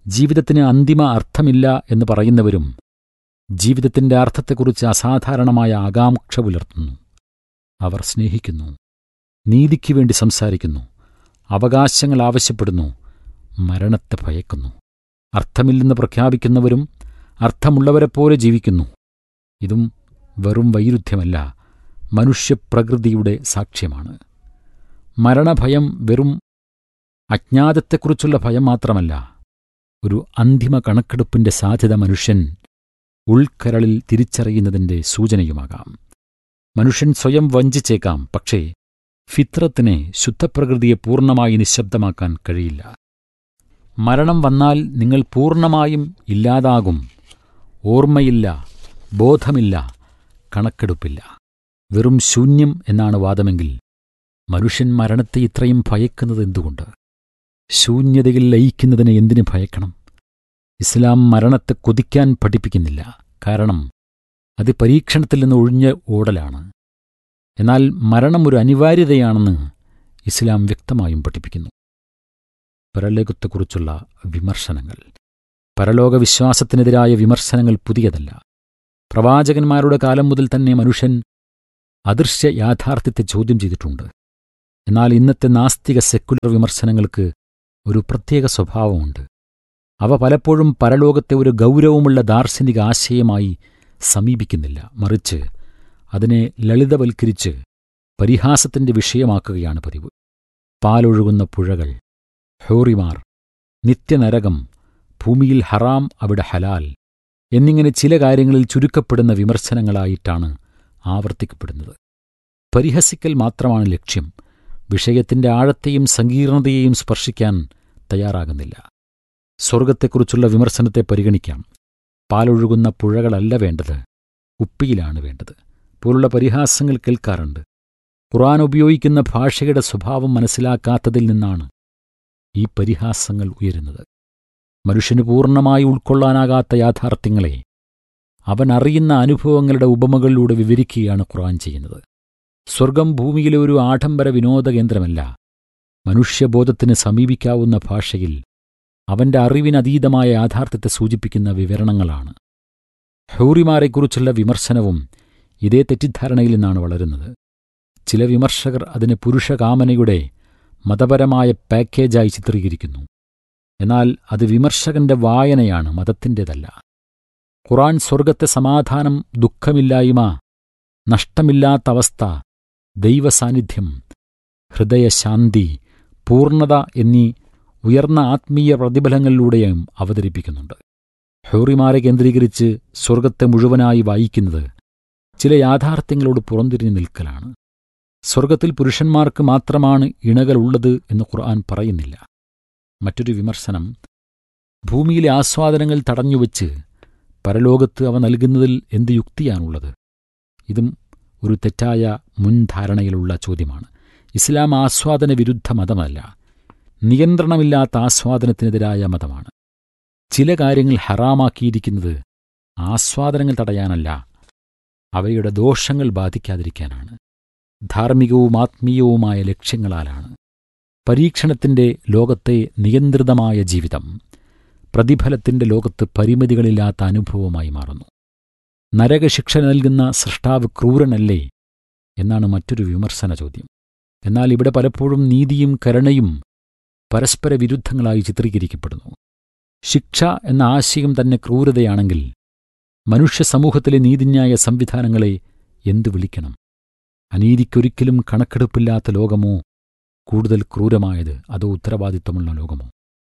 ജീവിതത്തിന് അന്തിമ അർത്ഥമില്ല എന്ന് പറയുന്നവരും ജീവിതത്തിന്റെ അർത്ഥത്തെക്കുറിച്ച് അസാധാരണമായ ആകാംക്ഷ പുലർത്തുന്നു അവർ സ്നേഹിക്കുന്നു നീതിക്ക് വേണ്ടി സംസാരിക്കുന്നു അവകാശങ്ങൾ ആവശ്യപ്പെടുന്നു മരണത്തെ ഭയക്കുന്നു അർത്ഥമില്ലെന്ന് പ്രഖ്യാപിക്കുന്നവരും അർത്ഥമുള്ളവരെപ്പോലെ ജീവിക്കുന്നു ഇതും വെറും വൈരുദ്ധ്യമല്ല മനുഷ്യപ്രകൃതിയുടെ സാക്ഷ്യമാണ് മരണഭയം വെറും അജ്ഞാതത്തെക്കുറിച്ചുള്ള ഭയം മാത്രമല്ല ഒരു അന്തിമ കണക്കെടുപ്പിന്റെ സാധ്യത മനുഷ്യൻ ഉൾക്കരളിൽ തിരിച്ചറിയുന്നതിന്റെ സൂചനയുമാകാം മനുഷ്യൻ സ്വയം വഞ്ചിച്ചേക്കാം പക്ഷേ ഫിത്രത്തിനെ ശുദ്ധപ്രകൃതിയെ പൂർണ്ണമായി നിശബ്ദമാക്കാൻ കഴിയില്ല മരണം വന്നാൽ നിങ്ങൾ പൂർണ്ണമായും ഇല്ലാതാകും ഓർമ്മയില്ല ബോധമില്ല കണക്കെടുപ്പില്ല വെറും ശൂന്യം എന്നാണ് വാദമെങ്കിൽ മനുഷ്യൻ മരണത്തെ ഇത്രയും ഭയക്കുന്നത് എന്തുകൊണ്ട് ശൂന്യതയിൽ ലയിക്കുന്നതിനെ എന്തിനു ഭയക്കണം ഇസ്ലാം മരണത്തെ കൊതിക്കാൻ പഠിപ്പിക്കുന്നില്ല കാരണം അത് പരീക്ഷണത്തിൽ നിന്ന് ഒഴിഞ്ഞ ഓടലാണ് എന്നാൽ മരണം ഒരു അനിവാര്യതയാണെന്ന് ഇസ്ലാം വ്യക്തമായും പഠിപ്പിക്കുന്നു പരലോകത്തെക്കുറിച്ചുള്ള വിമർശനങ്ങൾ പരലോക വിശ്വാസത്തിനെതിരായ വിമർശനങ്ങൾ പുതിയതല്ല പ്രവാചകന്മാരുടെ കാലം മുതൽ തന്നെ മനുഷ്യൻ അദൃശ്യ യാഥാർത്ഥ്യത്തെ ചോദ്യം ചെയ്തിട്ടുണ്ട് എന്നാൽ ഇന്നത്തെ നാസ്തിക സെക്കുലർ വിമർശനങ്ങൾക്ക് ഒരു പ്രത്യേക സ്വഭാവമുണ്ട് അവ പലപ്പോഴും പരലോകത്തെ ഒരു ഗൗരവമുള്ള ദാർശനിക ആശയമായി സമീപിക്കുന്നില്ല മറിച്ച് അതിനെ ലളിതവൽക്കരിച്ച് പരിഹാസത്തിന്റെ വിഷയമാക്കുകയാണ് പതിവ് പാലൊഴുകുന്ന പുഴകൾ ഹോറിമാർ നിത്യനരകം ഭൂമിയിൽ ഹറാം അവിടെ ഹലാൽ എന്നിങ്ങനെ ചില കാര്യങ്ങളിൽ ചുരുക്കപ്പെടുന്ന വിമർശനങ്ങളായിട്ടാണ് ആവർത്തിക്കപ്പെടുന്നത് പരിഹസിക്കൽ മാത്രമാണ് ലക്ഷ്യം വിഷയത്തിന്റെ ആഴത്തെയും സങ്കീർണതയെയും സ്പർശിക്കാൻ തയ്യാറാകുന്നില്ല സ്വർഗത്തെക്കുറിച്ചുള്ള വിമർശനത്തെ പരിഗണിക്കാം പാലൊഴുകുന്ന പുഴകളല്ല വേണ്ടത് ഉപ്പിയിലാണ് വേണ്ടത് പോലുള്ള പരിഹാസങ്ങൾ കേൾക്കാറുണ്ട് ഖുർആൻ ഉപയോഗിക്കുന്ന ഭാഷയുടെ സ്വഭാവം മനസ്സിലാക്കാത്തതിൽ നിന്നാണ് ഈ പരിഹാസങ്ങൾ ഉയരുന്നത് മനുഷ്യന് പൂർണ്ണമായി ഉൾക്കൊള്ളാനാകാത്ത യാഥാർത്ഥ്യങ്ങളെ അവൻ അറിയുന്ന അനുഭവങ്ങളുടെ ഉപമകളിലൂടെ വിവരിക്കുകയാണ് ഖുർആൻ ചെയ്യുന്നത് സ്വർഗം ഭൂമിയിലെ ഒരു ആഡംബര വിനോദ കേന്ദ്രമല്ല മനുഷ്യബോധത്തിന് സമീപിക്കാവുന്ന ഭാഷയിൽ അവന്റെ അറിവിനതീതമായ യാഥാർത്ഥ്യത്തെ സൂചിപ്പിക്കുന്ന വിവരണങ്ങളാണ് ഹൗറിമാരെക്കുറിച്ചുള്ള വിമർശനവും ഇതേ തെറ്റിദ്ധാരണയിൽ നിന്നാണ് വളരുന്നത് ചില വിമർശകർ അതിനെ പുരുഷകാമനയുടെ മതപരമായ പാക്കേജായി ചിത്രീകരിക്കുന്നു എന്നാൽ അത് വിമർശകന്റെ വായനയാണ് മതത്തിൻ്റെതല്ല ഖുറാൻ സ്വർഗത്തെ സമാധാനം ദുഃഖമില്ലായ്മ നഷ്ടമില്ലാത്ത അവസ്ഥ ദൈവസാന്നിധ്യം ഹൃദയശാന്തി പൂർണ്ണത എന്നീ ഉയർന്ന ആത്മീയ പ്രതിഫലങ്ങളിലൂടെയും അവതരിപ്പിക്കുന്നുണ്ട് ഹൗറിമാരെ കേന്ദ്രീകരിച്ച് സ്വർഗത്തെ മുഴുവനായി വായിക്കുന്നത് ചില യാഥാർത്ഥ്യങ്ങളോട് പുറംതിരിഞ്ഞു നിൽക്കലാണ് സ്വർഗത്തിൽ പുരുഷന്മാർക്ക് മാത്രമാണ് ഇണകളുള്ളത് എന്ന് ഖുർആൻ പറയുന്നില്ല മറ്റൊരു വിമർശനം ഭൂമിയിലെ ആസ്വാദനങ്ങൾ തടഞ്ഞുവെച്ച് പരലോകത്ത് അവ നൽകുന്നതിൽ എന്ത് യുക്തിയാണുള്ളത് ഇതും ഒരു തെറ്റായ മുൻധാരണയിലുള്ള ചോദ്യമാണ് ഇസ്ലാം ആസ്വാദന വിരുദ്ധ മതമല്ല നിയന്ത്രണമില്ലാത്ത ആസ്വാദനത്തിനെതിരായ മതമാണ് ചില കാര്യങ്ങൾ ഹറാമാക്കിയിരിക്കുന്നത് ആസ്വാദനങ്ങൾ തടയാനല്ല അവയുടെ ദോഷങ്ങൾ ബാധിക്കാതിരിക്കാനാണ് ധാർമ്മികവും ആത്മീയവുമായ ലക്ഷ്യങ്ങളാലാണ് പരീക്ഷണത്തിന്റെ ലോകത്തെ നിയന്ത്രിതമായ ജീവിതം പ്രതിഫലത്തിന്റെ ലോകത്ത് പരിമിതികളില്ലാത്ത അനുഭവമായി മാറുന്നു നരകശിക്ഷ നൽകുന്ന സൃഷ്ടാവ് ക്രൂരനല്ലേ എന്നാണ് മറ്റൊരു വിമർശന ചോദ്യം എന്നാൽ ഇവിടെ പലപ്പോഴും നീതിയും കരുണയും പരസ്പര വിരുദ്ധങ്ങളായി ചിത്രീകരിക്കപ്പെടുന്നു ശിക്ഷ എന്ന ആശയം തന്നെ ക്രൂരതയാണെങ്കിൽ മനുഷ്യ സമൂഹത്തിലെ നീതിന്യായ സംവിധാനങ്ങളെ എന്തു വിളിക്കണം അനീതിക്കൊരിക്കലും കണക്കെടുപ്പില്ലാത്ത ലോകമോ കൂടുതൽ ക്രൂരമായത് അതോ ഉത്തരവാദിത്വമുള്ള ലോകമോ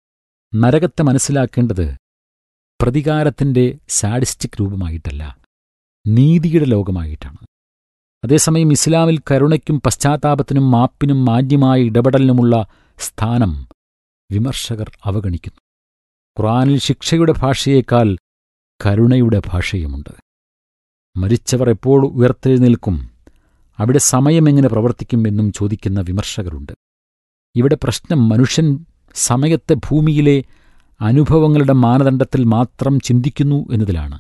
നരകത്തെ മനസ്സിലാക്കേണ്ടത് പ്രതികാരത്തിന്റെ സാഡിസ്റ്റിക് രൂപമായിട്ടല്ല നീതിയുടെ ലോകമായിട്ടാണ് അതേസമയം ഇസ്ലാമിൽ കരുണയ്ക്കും പശ്ചാത്താപത്തിനും മാപ്പിനും മാന്യമായ ഇടപെടലിനുമുള്ള സ്ഥാനം വിമർശകർ അവഗണിക്കുന്നു ഖുറാനിൽ ശിക്ഷയുടെ ഭാഷയേക്കാൾ കരുണയുടെ ഭാഷയുമുണ്ട് മരിച്ചവർ എപ്പോൾ ഉയർത്തെഴുന്നേൽക്കും അവിടെ സമയമെങ്ങനെ പ്രവർത്തിക്കും എന്നും ചോദിക്കുന്ന വിമർശകരുണ്ട് ഇവിടെ പ്രശ്നം മനുഷ്യൻ സമയത്തെ ഭൂമിയിലെ അനുഭവങ്ങളുടെ മാനദണ്ഡത്തിൽ മാത്രം ചിന്തിക്കുന്നു എന്നതിലാണ്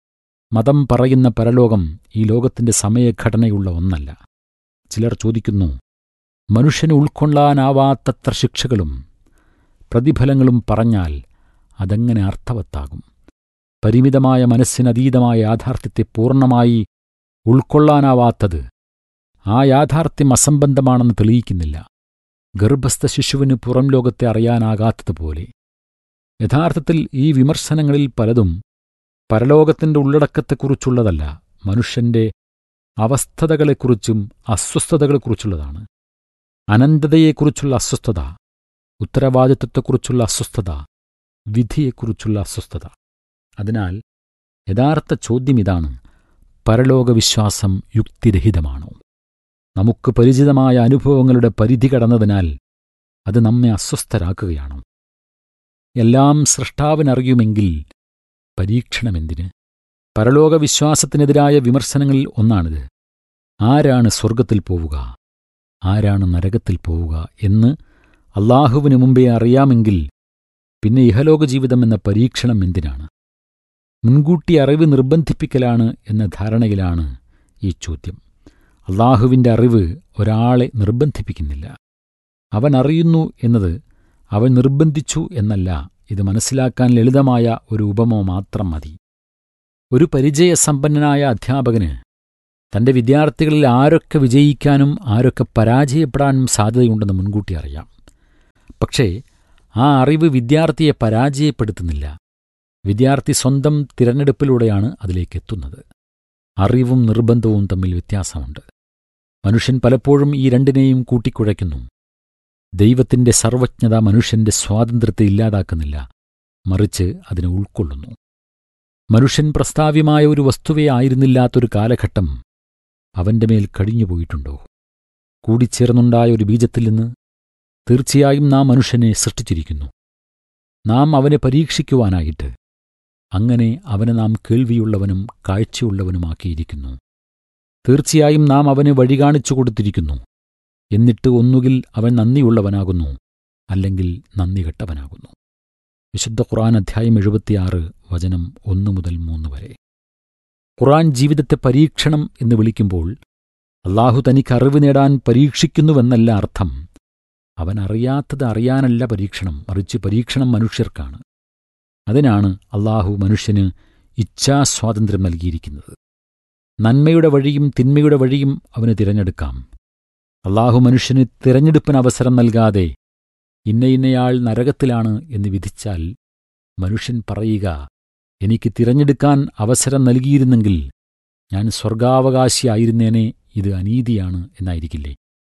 മതം പറയുന്ന പരലോകം ഈ ലോകത്തിന്റെ സമയഘടനയുള്ള ഒന്നല്ല ചിലർ ചോദിക്കുന്നു മനുഷ്യന് ഉൾക്കൊള്ളാനാവാത്തത്ര ശിക്ഷകളും പ്രതിഫലങ്ങളും പറഞ്ഞാൽ അതെങ്ങനെ അർത്ഥവത്താകും പരിമിതമായ മനസ്സിനതീതമായ യാഥാർത്ഥ്യത്തെ പൂർണ്ണമായി ഉൾക്കൊള്ളാനാവാത്തത് ആ യാഥാർത്ഥ്യം അസംബന്ധമാണെന്ന് തെളിയിക്കുന്നില്ല ഗർഭസ്ഥ ശിശുവിന് പുറം ലോകത്തെ അറിയാനാകാത്തതുപോലെ യഥാർത്ഥത്തിൽ ഈ വിമർശനങ്ങളിൽ പലതും പരലോകത്തിന്റെ ഉള്ളടക്കത്തെക്കുറിച്ചുള്ളതല്ല മനുഷ്യന്റെ അവസ്ഥതകളെക്കുറിച്ചും അസ്വസ്ഥതകളെക്കുറിച്ചുള്ളതാണ് അനന്തതയെക്കുറിച്ചുള്ള അസ്വസ്ഥത ഉത്തരവാദിത്വത്തെക്കുറിച്ചുള്ള അസ്വസ്ഥത വിധിയെക്കുറിച്ചുള്ള അസ്വസ്ഥത അതിനാൽ യഥാർത്ഥ ചോദ്യം ഇതാണ് പരലോകവിശ്വാസം യുക്തിരഹിതമാണോ നമുക്ക് പരിചിതമായ അനുഭവങ്ങളുടെ പരിധി കടന്നതിനാൽ അത് നമ്മെ അസ്വസ്ഥരാക്കുകയാണോ എല്ലാം സൃഷ്ടാവിനറിയുമെങ്കിൽ പരീക്ഷണമെന്തിന് പരലോകവിശ്വാസത്തിനെതിരായ വിമർശനങ്ങളിൽ ഒന്നാണിത് ആരാണ് സ്വർഗത്തിൽ പോവുക ആരാണ് നരകത്തിൽ പോവുക എന്ന് അള്ളാഹുവിന് മുമ്പേ അറിയാമെങ്കിൽ പിന്നെ ഇഹലോക ജീവിതം എന്ന പരീക്ഷണം എന്തിനാണ് മുൻകൂട്ടി അറിവ് നിർബന്ധിപ്പിക്കലാണ് എന്ന ധാരണയിലാണ് ഈ ചോദ്യം അള്ളാഹുവിൻ്റെ അറിവ് ഒരാളെ നിർബന്ധിപ്പിക്കുന്നില്ല അവൻ അറിയുന്നു എന്നത് അവൻ നിർബന്ധിച്ചു എന്നല്ല ഇത് മനസ്സിലാക്കാൻ ലളിതമായ ഒരു ഉപമ മാത്രം മതി ഒരു പരിചയസമ്പന്നനായ അധ്യാപകന് തന്റെ വിദ്യാർത്ഥികളിൽ ആരൊക്കെ വിജയിക്കാനും ആരൊക്കെ പരാജയപ്പെടാനും സാധ്യതയുണ്ടെന്ന് മുൻകൂട്ടി അറിയാം പക്ഷേ ആ അറിവ് വിദ്യാർത്ഥിയെ പരാജയപ്പെടുത്തുന്നില്ല വിദ്യാർത്ഥി സ്വന്തം തിരഞ്ഞെടുപ്പിലൂടെയാണ് അതിലേക്ക് എത്തുന്നത് അറിവും നിർബന്ധവും തമ്മിൽ വ്യത്യാസമുണ്ട് മനുഷ്യൻ പലപ്പോഴും ഈ രണ്ടിനെയും കൂട്ടിക്കുഴയ്ക്കുന്നു ദൈവത്തിന്റെ സർവജ്ഞത മനുഷ്യന്റെ സ്വാതന്ത്ര്യത്തെ ഇല്ലാതാക്കുന്നില്ല മറിച്ച് അതിനെ ഉൾക്കൊള്ളുന്നു മനുഷ്യൻ പ്രസ്താവ്യമായ ഒരു വസ്തുവേ ആയിരുന്നില്ലാത്തൊരു കാലഘട്ടം അവന്റെ മേൽ കഴിഞ്ഞുപോയിട്ടുണ്ടോ കൂടിച്ചേർന്നുണ്ടായ ഒരു ബീജത്തിൽ നിന്ന് തീർച്ചയായും നാം മനുഷ്യനെ സൃഷ്ടിച്ചിരിക്കുന്നു നാം അവനെ പരീക്ഷിക്കുവാനായിട്ട് അങ്ങനെ അവനെ നാം കേൾവിയുള്ളവനും കാഴ്ചയുള്ളവനുമാക്കിയിരിക്കുന്നു തീർച്ചയായും നാം അവന് വഴി കാണിച്ചു കൊടുത്തിരിക്കുന്നു എന്നിട്ട് ഒന്നുകിൽ അവൻ നന്ദിയുള്ളവനാകുന്നു അല്ലെങ്കിൽ നന്ദി കെട്ടവനാകുന്നു വിശുദ്ധ ഖുർആൻ അധ്യായം എഴുപത്തിയാറ് വചനം ഒന്നു മുതൽ മൂന്ന് വരെ ഖുർആൻ ജീവിതത്തെ പരീക്ഷണം എന്ന് വിളിക്കുമ്പോൾ അള്ളാഹു തനിക്ക് അറിവ് നേടാൻ പരീക്ഷിക്കുന്നുവെന്നല്ല അർത്ഥം അവൻ അറിയാത്തത് അറിയാനല്ല പരീക്ഷണം മറിച്ച് പരീക്ഷണം മനുഷ്യർക്കാണ് അതിനാണ് അള്ളാഹു മനുഷ്യന് ഇച്ഛാസ്വാതന്ത്ര്യം നൽകിയിരിക്കുന്നത് നന്മയുടെ വഴിയും തിന്മയുടെ വഴിയും അവന് തിരഞ്ഞെടുക്കാം അള്ളാഹു മനുഷ്യന് തിരഞ്ഞെടുപ്പിന് അവസരം നൽകാതെ ഇന്ന ഇന്നയാൾ നരകത്തിലാണ് എന്ന് വിധിച്ചാൽ മനുഷ്യൻ പറയുക എനിക്ക് തിരഞ്ഞെടുക്കാൻ അവസരം നൽകിയിരുന്നെങ്കിൽ ഞാൻ സ്വർഗാവകാശിയായിരുന്നേനെ ഇത് അനീതിയാണ് എന്നായിരിക്കില്ലേ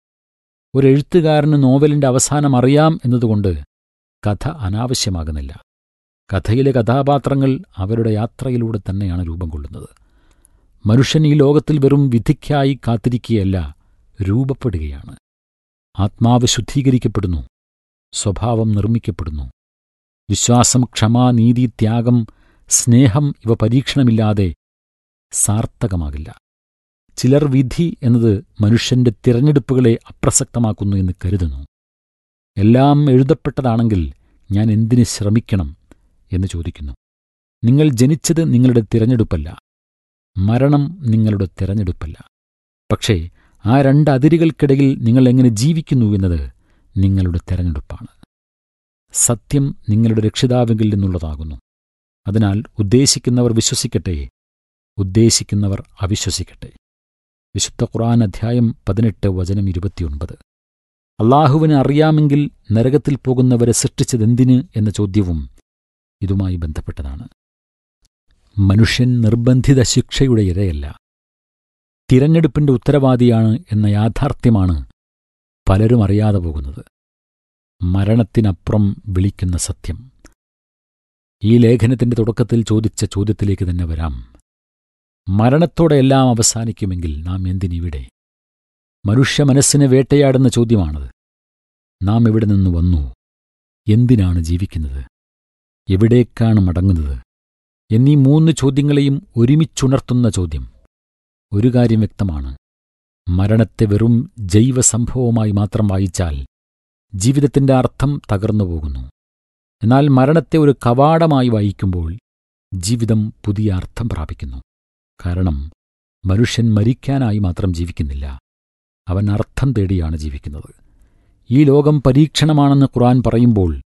ഒരു എഴുത്തുകാരന് നോവലിന്റെ അവസാനം അറിയാം എന്നതുകൊണ്ട് കഥ അനാവശ്യമാകുന്നില്ല കഥയിലെ കഥാപാത്രങ്ങൾ അവരുടെ യാത്രയിലൂടെ തന്നെയാണ് രൂപം കൊള്ളുന്നത് മനുഷ്യൻ ഈ ലോകത്തിൽ വെറും വിധിക്കായി കാത്തിരിക്കുകയല്ല രൂപപ്പെടുകയാണ് ആത്മാവ് ശുദ്ധീകരിക്കപ്പെടുന്നു സ്വഭാവം നിർമ്മിക്കപ്പെടുന്നു വിശ്വാസം ക്ഷമ നീതി ത്യാഗം സ്നേഹം ഇവ പരീക്ഷണമില്ലാതെ സാർത്ഥകമാകില്ല ചിലർ വിധി എന്നത് മനുഷ്യന്റെ തിരഞ്ഞെടുപ്പുകളെ അപ്രസക്തമാക്കുന്നു എന്ന് കരുതുന്നു എല്ലാം എഴുതപ്പെട്ടതാണെങ്കിൽ ഞാൻ എന്തിന് ശ്രമിക്കണം എന്ന് ചോദിക്കുന്നു നിങ്ങൾ ജനിച്ചത് നിങ്ങളുടെ തിരഞ്ഞെടുപ്പല്ല മരണം നിങ്ങളുടെ തിരഞ്ഞെടുപ്പല്ല പക്ഷേ ആ രണ്ട് അതിരുകൾക്കിടയിൽ നിങ്ങൾ എങ്ങനെ ജീവിക്കുന്നു എന്നത് നിങ്ങളുടെ തെരഞ്ഞെടുപ്പാണ് സത്യം നിങ്ങളുടെ രക്ഷിതാവിങ്കിൽ നിന്നുള്ളതാകുന്നു അതിനാൽ ഉദ്ദേശിക്കുന്നവർ വിശ്വസിക്കട്ടെ ഉദ്ദേശിക്കുന്നവർ അവിശ്വസിക്കട്ടെ വിശുദ്ധ ഖുർആൻ അധ്യായം പതിനെട്ട് വചനം ഇരുപത്തിയൊൻപത് അള്ളാഹുവിന് അറിയാമെങ്കിൽ നരകത്തിൽ പോകുന്നവരെ സൃഷ്ടിച്ചതെന്തിന് എന്ന ചോദ്യവും ഇതുമായി ബന്ധപ്പെട്ടതാണ് മനുഷ്യൻ നിർബന്ധിത ശിക്ഷയുടെ ഇരയല്ല തിരഞ്ഞെടുപ്പിന്റെ ഉത്തരവാദിയാണ് എന്ന യാഥാർത്ഥ്യമാണ് പലരും അറിയാതെ പോകുന്നത് മരണത്തിനപ്പുറം വിളിക്കുന്ന സത്യം ഈ ലേഖനത്തിന്റെ തുടക്കത്തിൽ ചോദിച്ച ചോദ്യത്തിലേക്ക് തന്നെ വരാം മരണത്തോടെ എല്ലാം അവസാനിക്കുമെങ്കിൽ നാം എന്തിനിവിടെ മനുഷ്യ മനസ്സിനെ വേട്ടയാടുന്ന ചോദ്യമാണത് നാം എവിടെ നിന്ന് വന്നു എന്തിനാണ് ജീവിക്കുന്നത് എവിടേക്കാണ് മടങ്ങുന്നത് എന്നീ മൂന്ന് ചോദ്യങ്ങളെയും ഒരുമിച്ചുണർത്തുന്ന ചോദ്യം ഒരു കാര്യം വ്യക്തമാണ് മരണത്തെ വെറും ജൈവസംഭവമായി മാത്രം വായിച്ചാൽ ജീവിതത്തിന്റെ അർത്ഥം തകർന്നുപോകുന്നു എന്നാൽ മരണത്തെ ഒരു കവാടമായി വായിക്കുമ്പോൾ ജീവിതം പുതിയ അർത്ഥം പ്രാപിക്കുന്നു കാരണം മനുഷ്യൻ മരിക്കാനായി മാത്രം ജീവിക്കുന്നില്ല അവൻ അർത്ഥം തേടിയാണ് ജീവിക്കുന്നത് ഈ ലോകം പരീക്ഷണമാണെന്ന് ഖുർആൻ പറയുമ്പോൾ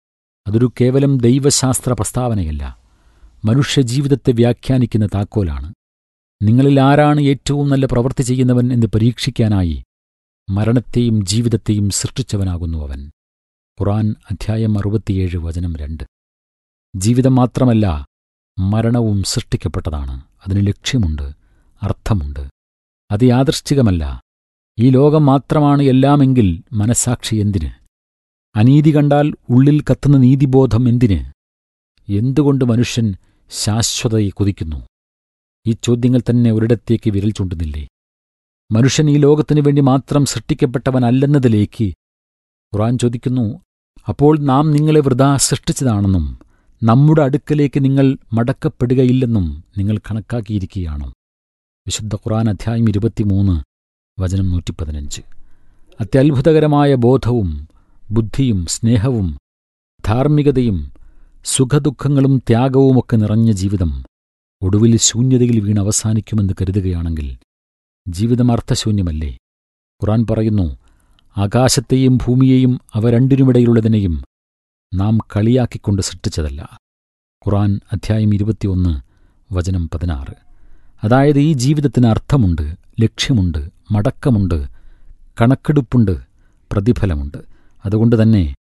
അതൊരു കേവലം ദൈവശാസ്ത്ര പ്രസ്താവനയല്ല മനുഷ്യജീവിതത്തെ വ്യാഖ്യാനിക്കുന്ന താക്കോലാണ് നിങ്ങളിൽ ആരാണ് ഏറ്റവും നല്ല പ്രവൃത്തി ചെയ്യുന്നവൻ എന്ന് പരീക്ഷിക്കാനായി മരണത്തെയും ജീവിതത്തെയും സൃഷ്ടിച്ചവനാകുന്നു അവൻ ഖുറാൻ അധ്യായം അറുപത്തിയേഴ് വചനം രണ്ട് ജീവിതം മാത്രമല്ല മരണവും സൃഷ്ടിക്കപ്പെട്ടതാണ് അതിന് ലക്ഷ്യമുണ്ട് അർത്ഥമുണ്ട് അത് യാദൃശ്ചികമല്ല ഈ ലോകം മാത്രമാണ് എല്ലാമെങ്കിൽ മനസാക്ഷി എന്തിന് അനീതി കണ്ടാൽ ഉള്ളിൽ കത്തുന്ന നീതിബോധം എന്തിന് എന്തുകൊണ്ട് മനുഷ്യൻ ശാശ്വതയെ കുതിക്കുന്നു ഈ ചോദ്യങ്ങൾ തന്നെ ഒരിടത്തേക്ക് വിരൽ ചൂണ്ടുന്നില്ലേ മനുഷ്യൻ ഈ ലോകത്തിനു വേണ്ടി മാത്രം സൃഷ്ടിക്കപ്പെട്ടവനല്ലെന്നതിലേക്ക് ഖുറാൻ ചോദിക്കുന്നു അപ്പോൾ നാം നിങ്ങളെ വൃഥാ സൃഷ്ടിച്ചതാണെന്നും നമ്മുടെ അടുക്കലേക്ക് നിങ്ങൾ മടക്കപ്പെടുകയില്ലെന്നും നിങ്ങൾ കണക്കാക്കിയിരിക്കുകയാണോ വിശുദ്ധ ഖുറാൻ അധ്യായം ഇരുപത്തിമൂന്ന് വചനം നൂറ്റിപ്പതിനഞ്ച് അത്യത്ഭുതകരമായ ബോധവും ബുദ്ധിയും സ്നേഹവും ധാർമ്മികതയും സുഖദുഃഖങ്ങളും ത്യാഗവുമൊക്കെ നിറഞ്ഞ ജീവിതം ഒടുവിൽ ശൂന്യതയിൽ വീണ് അവസാനിക്കുമെന്ന് കരുതുകയാണെങ്കിൽ ജീവിതം അർത്ഥശൂന്യമല്ലേ ഖുറാൻ പറയുന്നു ആകാശത്തെയും ഭൂമിയെയും അവ രണ്ടിനുമിടയിലുള്ളതിനെയും നാം കളിയാക്കിക്കൊണ്ട് സൃഷ്ടിച്ചതല്ല ഖുറാൻ അധ്യായം ഇരുപത്തിയൊന്ന് വചനം പതിനാറ് അതായത് ഈ ജീവിതത്തിന് അർത്ഥമുണ്ട് ലക്ഷ്യമുണ്ട് മടക്കമുണ്ട് കണക്കെടുപ്പുണ്ട് പ്രതിഫലമുണ്ട് അതുകൊണ്ട് തന്നെ